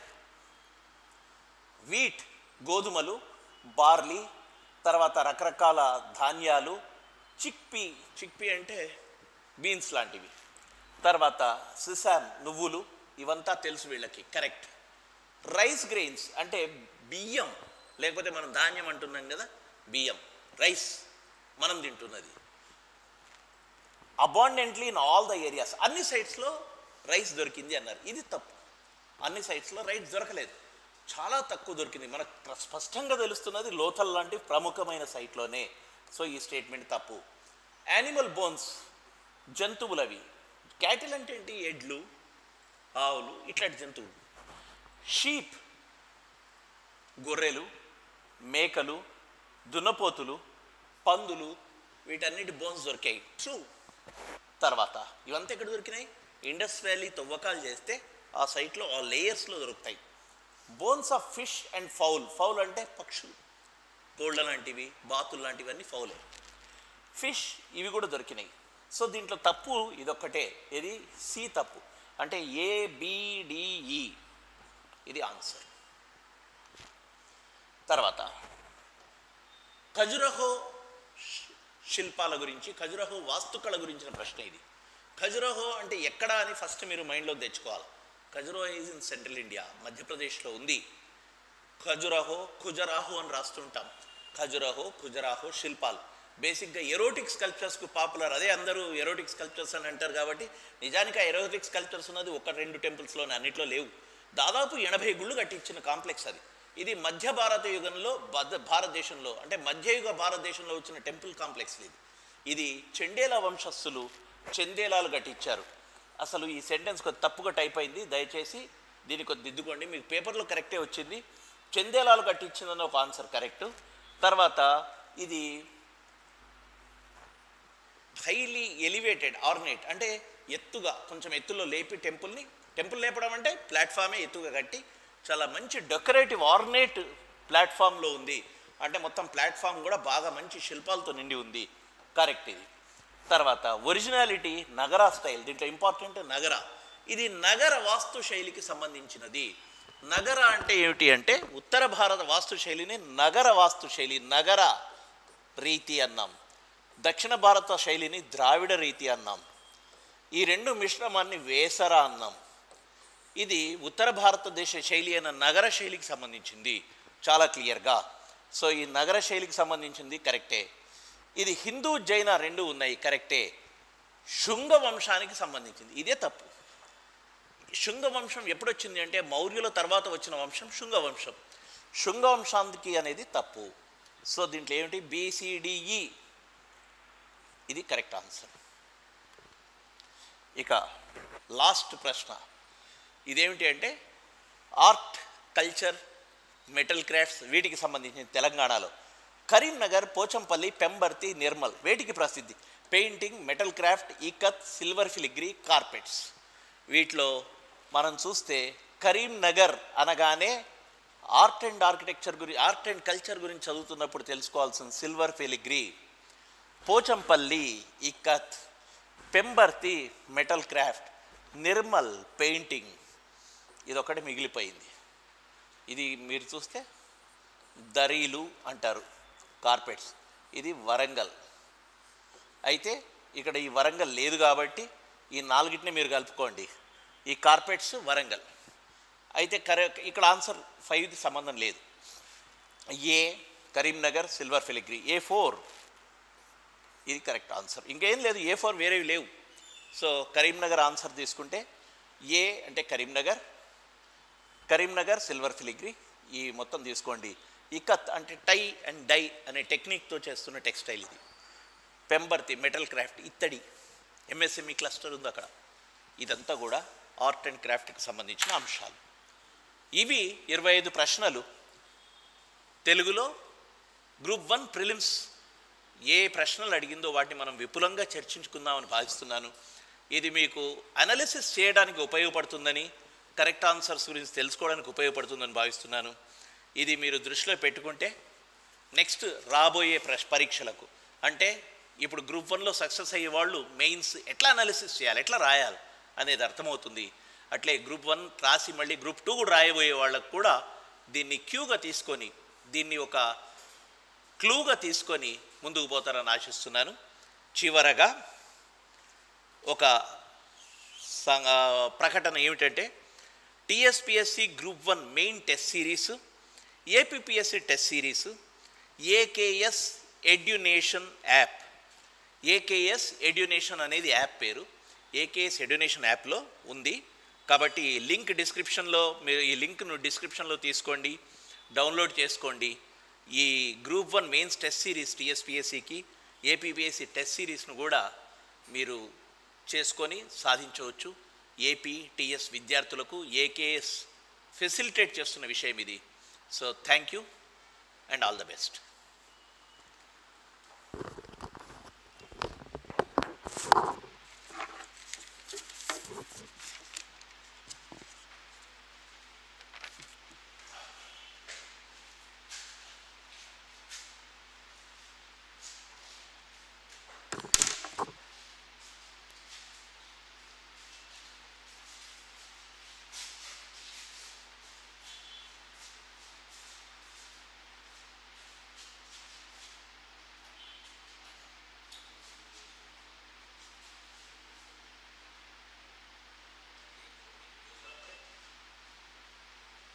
S1: వీట్ గోధుమలు బార్లీ తర్వాత రకరకాల ధాన్యాలు చిక్పీ చిక్పీ అంటే బీన్స్ లాంటివి తర్వాత సిసామ్ నువ్వులు ఇవంతా తెలుసు వీళ్ళకి కరెక్ట్ రైస్ గ్రెయిన్స్ అంటే బియ్యం లేకపోతే మనం ధాన్యం అంటున్నాం కదా బియ్యం రైస్ మనం తింటున్నది abundantly in all the areas అన్ని సైట్స్లో రైస్ దొరికింది అన్నారు ఇది తప్పు అన్ని సైట్స్లో రైస్ దొరకలేదు చాలా తక్కువ దొరికింది మనకు ప్ర- స్పష్టంగా తెలుస్తున్నది లోథల్ లాంటి ప్రముఖమైన సైట్లోనే సో ఈ స్టేట్మెంట్ తప్పు యానిమల్ బోన్స్ జంతువులవి క్యాటిల్ అంటే ఏంటి ఎడ్లు ఆవులు ఇట్లాంటి జంతువులు షీప్ గొర్రెలు మేకలు దున్నపోతులు పందులు వీటన్నిటి బోన్స్ దొరికాయి ట్రూ తర్వాత ఇవంతా ఎక్కడ దొరికినాయి ఇండస్ వ్యాలీ తవ్వకాలు చేస్తే ఆ సైట్లో ఆ లేయర్స్లో దొరుకుతాయి bones of fish and fowl fowl అంటే పక్షులు కోళ్ళ లాంటివి బాతులు లాంటివన్నీ ఫౌలే ఫిష్ ఇవి కూడా దొరికినాయి సో దీంట్లో తప్పు ఇదొక్కటే ఇది సి తప్పు అంటే ఏబిడిఈ ఇది ఆన్సర్ తర్వాత ఖజురహో శి- శిల్పాల గురించి ఖజురహో వాస్తుకళ గురించిన ప్రశ్న ఇది ఖజురహో అంటే ఎక్కడ అని ఫస్ట్ మీరు మైండ్లో తెచ్చుకోవాలి Khajuraho is in central India మధ్యప్రదేశ్లో ఉంది ఖజురాహో ఖుజరాహో అని రాస్తుంటాం ఖజురాహో ఖుజరాహో శిల్పాలు బేసిక్గా ఎరోటిక్ స్కల్ప్చర్స్కు పాపులర్ అదే అందరూ ఎరోటిక్ స్కల్ప్చర్స్ అని అంటారు కాబట్టి నిజానికి ఆ ఎరోటిక్ స్కల్ప్చర్స్ ఉన్నది ఒక రెండు టెంపుల్స్లోనే అన్నిట్లో లేవు దాదాపు ఎనభై గుళ్ళు కట్టించిన కాంప్లెక్స్ అది ఇది మధ్య భారత యుగంలో బద్ద భారతదేశంలో అంటే మధ్యయుగ భారతదేశంలో వచ్చిన టెంపుల్ కాంప్లెక్స్ ఇది ఇది చెండేల వంశస్థులు చెందేలాలు కట్టించారు అసలు ఈ సెంటెన్స్ కొద్ది తప్పుగా టైప్ అయింది దయచేసి దీన్ని కొద్ది దిద్దుకోండి మీకు పేపర్లో కరెక్టే వచ్చింది చందేలాలు కట్టించిందని ఒక ఆన్సర్ కరెక్ట్ తర్వాత ఇది హైలీ ఎలివేటెడ్ ఆర్నేట్ అంటే ఎత్తుగా కొంచెం ఎత్తులో లేపి టెంపుల్ని టెంపుల్ లేపడం అంటే ప్లాట్ఫామే ఎత్తుగా కట్టి చాలా మంచి డెకరేటివ్ ఆర్నేట్ ప్లాట్ఫామ్లో ఉంది అంటే మొత్తం ప్లాట్ఫామ్ కూడా బాగా మంచి శిల్పాలతో నిండి ఉంది కరెక్ట్ ఇది తర్వాత ఒరిజినాలిటీ నగర స్టైల్ దీంట్లో ఇంపార్టెంట్ నగర ఇది నగర వాస్తు శైలికి సంబంధించినది నగర అంటే ఏమిటి అంటే ఉత్తర భారత వాస్తు శైలిని నగర వాస్తు శైలి నగర రీతి అన్నాం దక్షిణ భారత శైలిని ద్రావిడ రీతి అన్నాం ఈ రెండు మిశ్రమాన్ని వేసర అన్నాం ఇది ఉత్తర భారతదేశ శైలి అయిన నగర శైలికి సంబంధించింది చాలా క్లియర్గా సో ఈ నగర శైలికి సంబంధించింది కరెక్టే ఇది హిందూ జైన రెండు ఉన్నాయి కరెక్టే శుంగ వంశానికి సంబంధించింది ఇదే తప్పు శుంగ వంశం ఎప్పుడు వచ్చింది అంటే మౌర్యుల తర్వాత వచ్చిన వంశం శుంగ వంశం శుంగ వంశానికి అనేది తప్పు సో దీంట్లో ఏమిటి బీసీడిఈ ఇది కరెక్ట్ ఆన్సర్ ఇక లాస్ట్ ప్రశ్న ఇదేమిటి అంటే ఆర్ట్ కల్చర్ మెటల్ క్రాఫ్ట్స్ వీటికి సంబంధించిన తెలంగాణలో కరీంనగర్ పోచంపల్లి పెంబర్తి నిర్మల్ వేటికి ప్రసిద్ధి painting metal craft ikat silver filigree carpets వీటిలో మనం చూస్తే కరీంనగర్ అనగానే ఆర్ట్ అండ్ ఆర్కిటెక్చర్ గురి ఆర్ట్ అండ్ కల్చర్ గురించి చదువుతున్నప్పుడు తెలుసుకోవాల్సిన silver filigree Pochampally ikat Pembarthi metal craft Nirmal painting ఇదొకటి మిగిలిపోయింది ఇది మీరు చూస్తే దరీలు అంటారు కార్పెట్స్ ఇది వరంగల్ అయితే ఇక్కడ ఈ వరంగల్ లేదు కాబట్టి ఈ నాలుగిటిని మీరు కలుపుకోండి ఈ కార్పెట్స్ వరంగల్ అయితే కరె ఇక్కడ ఆన్సర్ ఫైవ్ది సంబంధం లేదు A Karimnagar silver filigree A four ఇది కరెక్ట్ ఆన్సర్ ఇంకేం లేదు ఏ ఫోర్ వేరేవి లేవు సో కరీంనగర్ ఆన్సర్ తీసుకుంటే ఏ అంటే కరీంనగర్ కరీంనగర్ సిల్వర్ ఫిలిగ్రీ ఈ మొత్తం తీసుకోండి ఇకత్ అంటే టై అండ్ డై అనే టెక్నిక్తో చేస్తున్న టెక్స్టైల్ ఇది పెంబర్తి మెటల్ క్రాఫ్ట్ ఇత్తడి ఎంఎస్ఎంఈ క్లస్టర్ ఉంది అక్కడ ఇదంతా కూడా ఆర్ట్ అండ్ క్రాఫ్ట్కి సంబంధించిన అంశాలు ఇవి ఇరవై ఐదు ప్రశ్నలు తెలుగులో గ్రూప్ వన్ ప్రిలిమ్స్ ఏ ప్రశ్నలు అడిగిందో వాటిని మనం విపులంగా చర్చించుకుందామని భావిస్తున్నాను ఇది మీకు అనాలిసిస్ చేయడానికి ఉపయోగపడుతుందని కరెక్ట్ ఆన్సర్స్ గురించి తెలుసుకోవడానికి ఉపయోగపడుతుందని భావిస్తున్నాను ఇది మీరు దృష్టిలో పెట్టుకుంటే నెక్స్ట్ రాబోయే ప్రశ్ పరీక్షలకు అంటే ఇప్పుడు గ్రూప్ వన్లో సక్సెస్ అయ్యే వాళ్ళు మెయిన్స్ ఎట్లా అనాలిసిస్ చేయాలి ఎట్లా రాయాలి అనేది అర్థమవుతుంది అట్లే గ్రూప్ వన్ రాసి మళ్ళీ గ్రూప్ టూ కూడా రాయబోయే వాళ్ళకు కూడా దీన్ని క్యూగా తీసుకొని దీన్ని ఒక క్లూగా తీసుకొని ముందుకు పోతారని ఆశిస్తున్నాను చివరగా ఒక సం- ఆ, ప్రకటన ఏమిటంటే TSPSC group one main test series APPSC test series AKS Edunation app AKS Edunation అనేది యాప్ పేరు ఏకేఎస్ ఎడ్యునేషన్ యాప్లో ఉంది కాబట్టి ఈ లింక్ డిస్క్రిప్షన్లో మీరు ఈ లింక్ను డిస్క్రిప్షన్లో తీసుకోండి డౌన్లోడ్ చేసుకోండి ఈ group one mains test series టీఎస్పిఎస్సికి ఏపీపీఎస్సి టెస్ట్ సిరీస్ను కూడా మీరు చేసుకొని సాధించవచ్చు ఏపీ టీఎస్ విద్యార్థులకు ఏకేఎస్ ఫెసిలిటేట్ చేస్తున్న విషయం ఇది so thank you and all the best